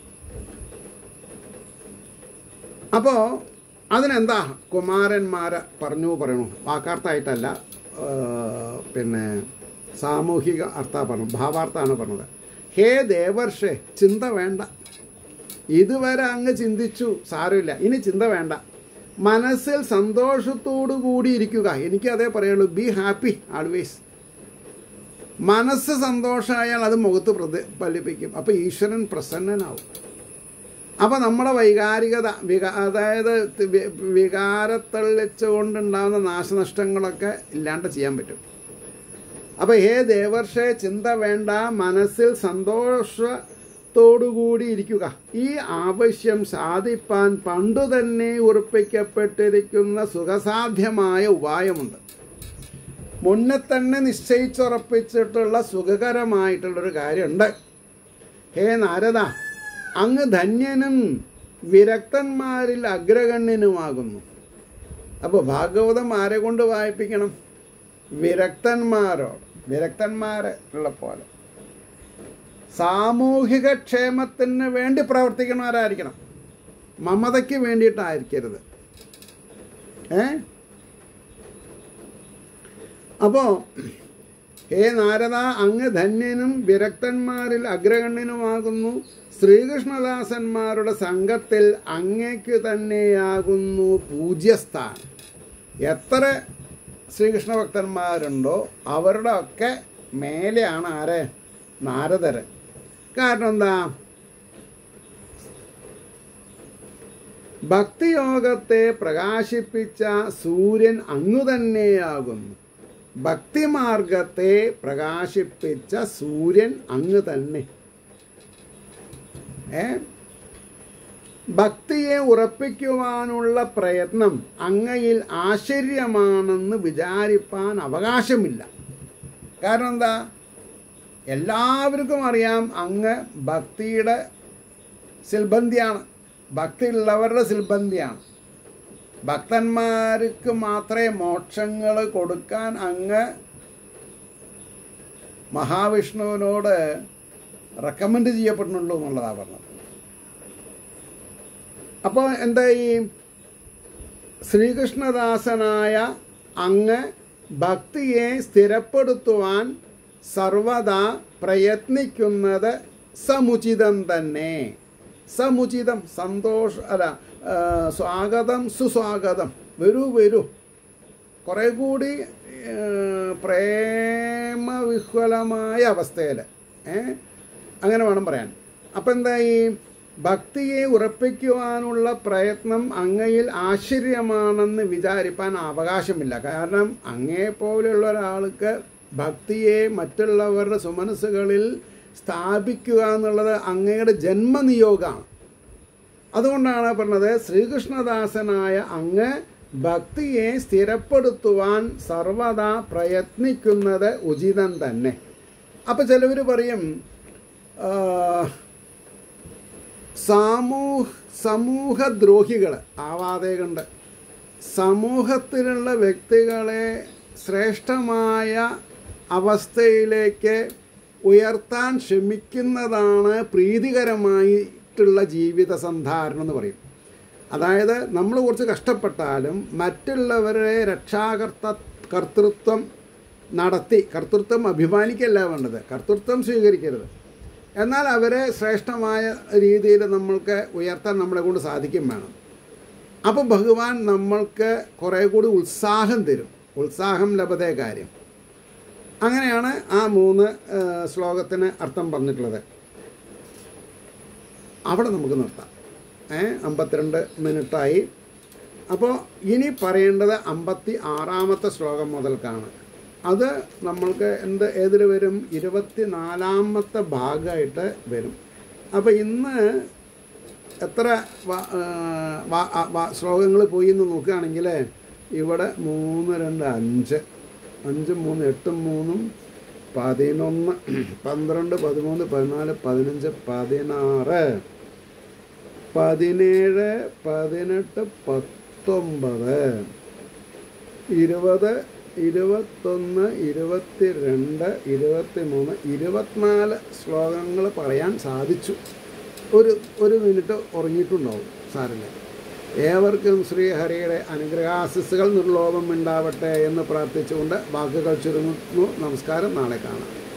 അപ്പോൾ അതിനെന്താ കുമാരന്മാരെ പറഞ്ഞു പറയണു വാക്കാർത്ഥമായിട്ടല്ല ആ, പിന്നെ സാമൂഹിക അർത്ഥ പറഞ്ഞു ഭാവാർത്ഥാണ് പറഞ്ഞത് ഹേ ദേവർഷേ ചിന്ത വേണ്ട ഇതുവരെ അങ്ങ് ചിന്തിച്ചു സാരമില്ല ഇനി ചിന്ത വേണ്ട മനസ്സിൽ സന്തോഷത്തോടു കൂടി ഇരിക്കുക എനിക്ക് അതേ പറയുള്ളൂ ബി ഹാപ്പി ആൾവേസ് മനസ്സ് സന്തോഷമായാൽ അത് മുഖത്ത് പ്രതിഫലിപ്പിക്കും അപ്പോൾ ഈശ്വരൻ പ്രസന്നനാവും അപ്പോൾ നമ്മുടെ വൈകാരികത വികാ അതായത് വി- വികാരത്തള്ളിച്ചുകൊണ്ടുണ്ടാകുന്ന നാശനഷ്ടങ്ങളൊക്കെ ഇല്ലാണ്ട് ചെയ്യാൻ പറ്റും അപ്പോൾ ഹേ ദേവർഷെ ചിന്ത വേണ്ട മനസ്സിൽ സന്തോഷത്തോടുകൂടി ഇരിക്കുക ഈ ആവശ്യം സാധിപ്പാൻ പണ്ടു തന്നെ ഉറപ്പിക്കപ്പെട്ടിരിക്കുന്ന സുഖസാധ്യമായ ഉപായമുണ്ട് മുന്നേ തന്നെ നിശ്ചയിച്ചുറപ്പിച്ചിട്ടുള്ള സുഖകരമായിട്ടുള്ളൊരു കാര്യമുണ്ട് ഹേ നാരദ അങ്ങ് ധന്യനും വിരക്തന്മാരിൽ അഗ്രഗണ്യനുമാകുന്നു അപ്പോൾ ഭാഗവതം ആരെ കൊണ്ട് വായിപ്പിക്കണം വിരക്തന്മാരോട് വിരക്തന്മാരെ ഉള്ള പോലെ സാമൂഹിക ക്ഷേമത്തിന് വേണ്ടി പ്രവർത്തിക്കുന്നവരായിരിക്കണം മമതയ്ക്ക് വേണ്ടിയിട്ടായിരിക്കരുത് ഏ അപ്പോൾ ഹേ നാരദ അങ്ങ് ധന്യനും വിരക്തന്മാരിൽ അഗ്രഗണ്യനുമാകുന്നു ശ്രീകൃഷ്ണദാസന്മാരുടെ സംഘത്തിൽ അങ്ങേക്ക് തന്നെയാകുന്നു പൂജ്യസ്ഥാനം എത്ര ശ്രീകൃഷ്ണ ഭക്തന്മാരുണ്ടോ അവരുടെ ഒക്കെ മേലെയാണ് ആരെ നാരദര് കാരണം എന്താ ഭക്തിയോഗത്തെ പ്രകാശിപ്പിച്ച സൂര്യൻ അങ്ങു തന്നെയാകുന്നു ഭക്തിമാർഗത്തെ പ്രകാശിപ്പിച്ച സൂര്യൻ അങ്ങ് തന്നെ ഏ ഭക്തിയെ ഉറപ്പിക്കുവാനുള്ള പ്രയത്നം അങ്ങയിൽ ആശ്ചര്യമാണെന്ന് വിചാരിപ്പാൻ അവകാശമില്ല കാരണം എന്താ എല്ലാവർക്കും അറിയാം അങ്ങ് ഭക്തിയുടെ സിൽബന്ധിയാണ് ഭക്തിയുള്ളവരുടെ സിൽബന്ധിയാണ് ഭക്തന്മാർക്ക് മാത്രമേ മോക്ഷങ്ങൾ കൊടുക്കാൻ അങ്ങ് മഹാവിഷ്ണുവിനോട് റെക്കമെൻഡ് ചെയ്യപ്പെടുന്നുള്ളൂ എന്നുള്ളതാണ് പറഞ്ഞത് അപ്പോൾ എന്താ ഈ ശ്രീകൃഷ്ണദാസനായ അങ്ങ് ഭക്തിയെ സ്ഥിരപ്പെടുത്തുവാൻ സർവദാ പ്രയത്നിക്കുന്നത് സമുചിതം തന്നെ സമുചിതം സന്തോഷ അല്ല ആ, സ്വാഗതം സുസ്വാഗതം വരൂ വരൂ കുറേ കൂടി ആ, പ്രേമവിഹ്വലമായ അവസ്ഥയിൽ ഏ അങ്ങനെ വേണം പറയാൻ അപ്പം എന്താ ഈ ഭക്തിയെ ഉറപ്പിക്കുവാനുള്ള പ്രയത്നം അങ്ങയിൽ ആശ്ചര്യമാണെന്ന് വിചാരിപ്പാൻ അവകാശമില്ല കാരണം അങ്ങേ പോലെയുള്ള ഒരാൾക്ക് ഭക്തിയെ മറ്റുള്ളവരുടെ സുമനസ്സുകളിൽ സ്ഥാപിക്കുക എന്നുള്ളത് അങ്ങയുടെ ജന്മനിയോഗമാണ് അതുകൊണ്ടാണ് പറഞ്ഞത് ശ്രീകൃഷ്ണദാസനായ അങ്ങ് ഭക്തിയെ സ്ഥിരപ്പെടുത്തുവാൻ സർവദാ പ്രയത്നിക്കുന്നത് ഉചിതം തന്നെ അപ്പം ചിലവർ പറയും ആ, സമൂഹ സമൂഹദ്രോഹികൾ ആവാതെ കണ്ട് സമൂഹത്തിലുള്ള വ്യക്തികളെ ശ്രേഷ്ഠമായ അവസ്ഥയിലേക്ക് ഉയർത്താൻ ശ്രമിക്കുന്നതാണ് പ്രീതികരമായിട്ടുള്ള ജീവിത സന്ധാരണം എന്ന് പറയും അതായത് നമ്മൾ കുറച്ച് കഷ്ടപ്പെട്ടാലും മറ്റുള്ളവരെ രക്ഷാകർത്ത കർത്തൃത്വം നടത്തി കർത്തൃത്വം അഭിമാനിക്കല്ല വേണ്ടത് കർത്തൃത്വം സ്വീകരിക്കരുത് എന്നാൽ അവരെ ശ്രേഷ്ഠമായ രീതിയിൽ നമ്മൾക്ക് ഉയർത്താൻ നമ്മളെ കൊണ്ട് സാധിക്കും വേണം അപ്പോൾ ഭഗവാൻ നമ്മൾക്ക് കുറേ കൂടി ഉത്സാഹം തരും ഉത്സാഹം ലഭതേ കാര്യം അങ്ങനെയാണ് ആ മൂന്ന് ആ, ശ്ലോകത്തിന് അർത്ഥം പറഞ്ഞിട്ടുള്ളത് അവിടെ നമുക്ക് നിർത്താം ഏ അമ്പത്തിരണ്ട് മിനിറ്റായി അപ്പോൾ ഇനി പറയേണ്ടത് അമ്പത്തി ആറാമത്തെ ശ്ലോകം മുതൽക്കാണ് അത് നമ്മൾക്ക് എന്ത് ഏതിൽ വരും ഇരുപത്തി നാലാമത്തെ ഭാഗമായിട്ട് വരും അപ്പോൾ ഇന്ന് എത്ര വ- ആ, വ- ആ, വ- ശ്ലോകങ്ങൾ പോയി എന്ന് നോക്കുകയാണെങ്കിൽ ഇവിടെ മൂന്ന് രണ്ട് അഞ്ച് അഞ്ചും മൂന്ന് എട്ടും മൂന്നും പതിനൊന്ന് പന്ത്രണ്ട് പതിമൂന്ന് പതിനാല് പതിനഞ്ച് പതിനാറ് പതിനേഴ് പതിനെട്ട് പത്തൊമ്പത് ഇരുപത് ഇരുപത്തൊന്ന് ഇരുപത്തിരണ്ട് ഇരുപത്തി മൂന്ന് ഇരുപത്തിനാല് ശ്ലോകങ്ങൾ പറയാൻ സാധിച്ചു ഒരു ഒരു മിനിറ്റ് ഉറങ്ങിയിട്ടുണ്ടാവും സാറിന് ഏവർക്കും ശ്രീഹരിയുടെ അനുഗ്രഹാശിസ്സുകൾ നിർലോഭം ഉണ്ടാവട്ടെ എന്ന് പ്രാർത്ഥിച്ചുകൊണ്ട് വാക്കുകൾ ചുരുങ്ങുന്നു നമസ്കാരം നാളെ കാണാം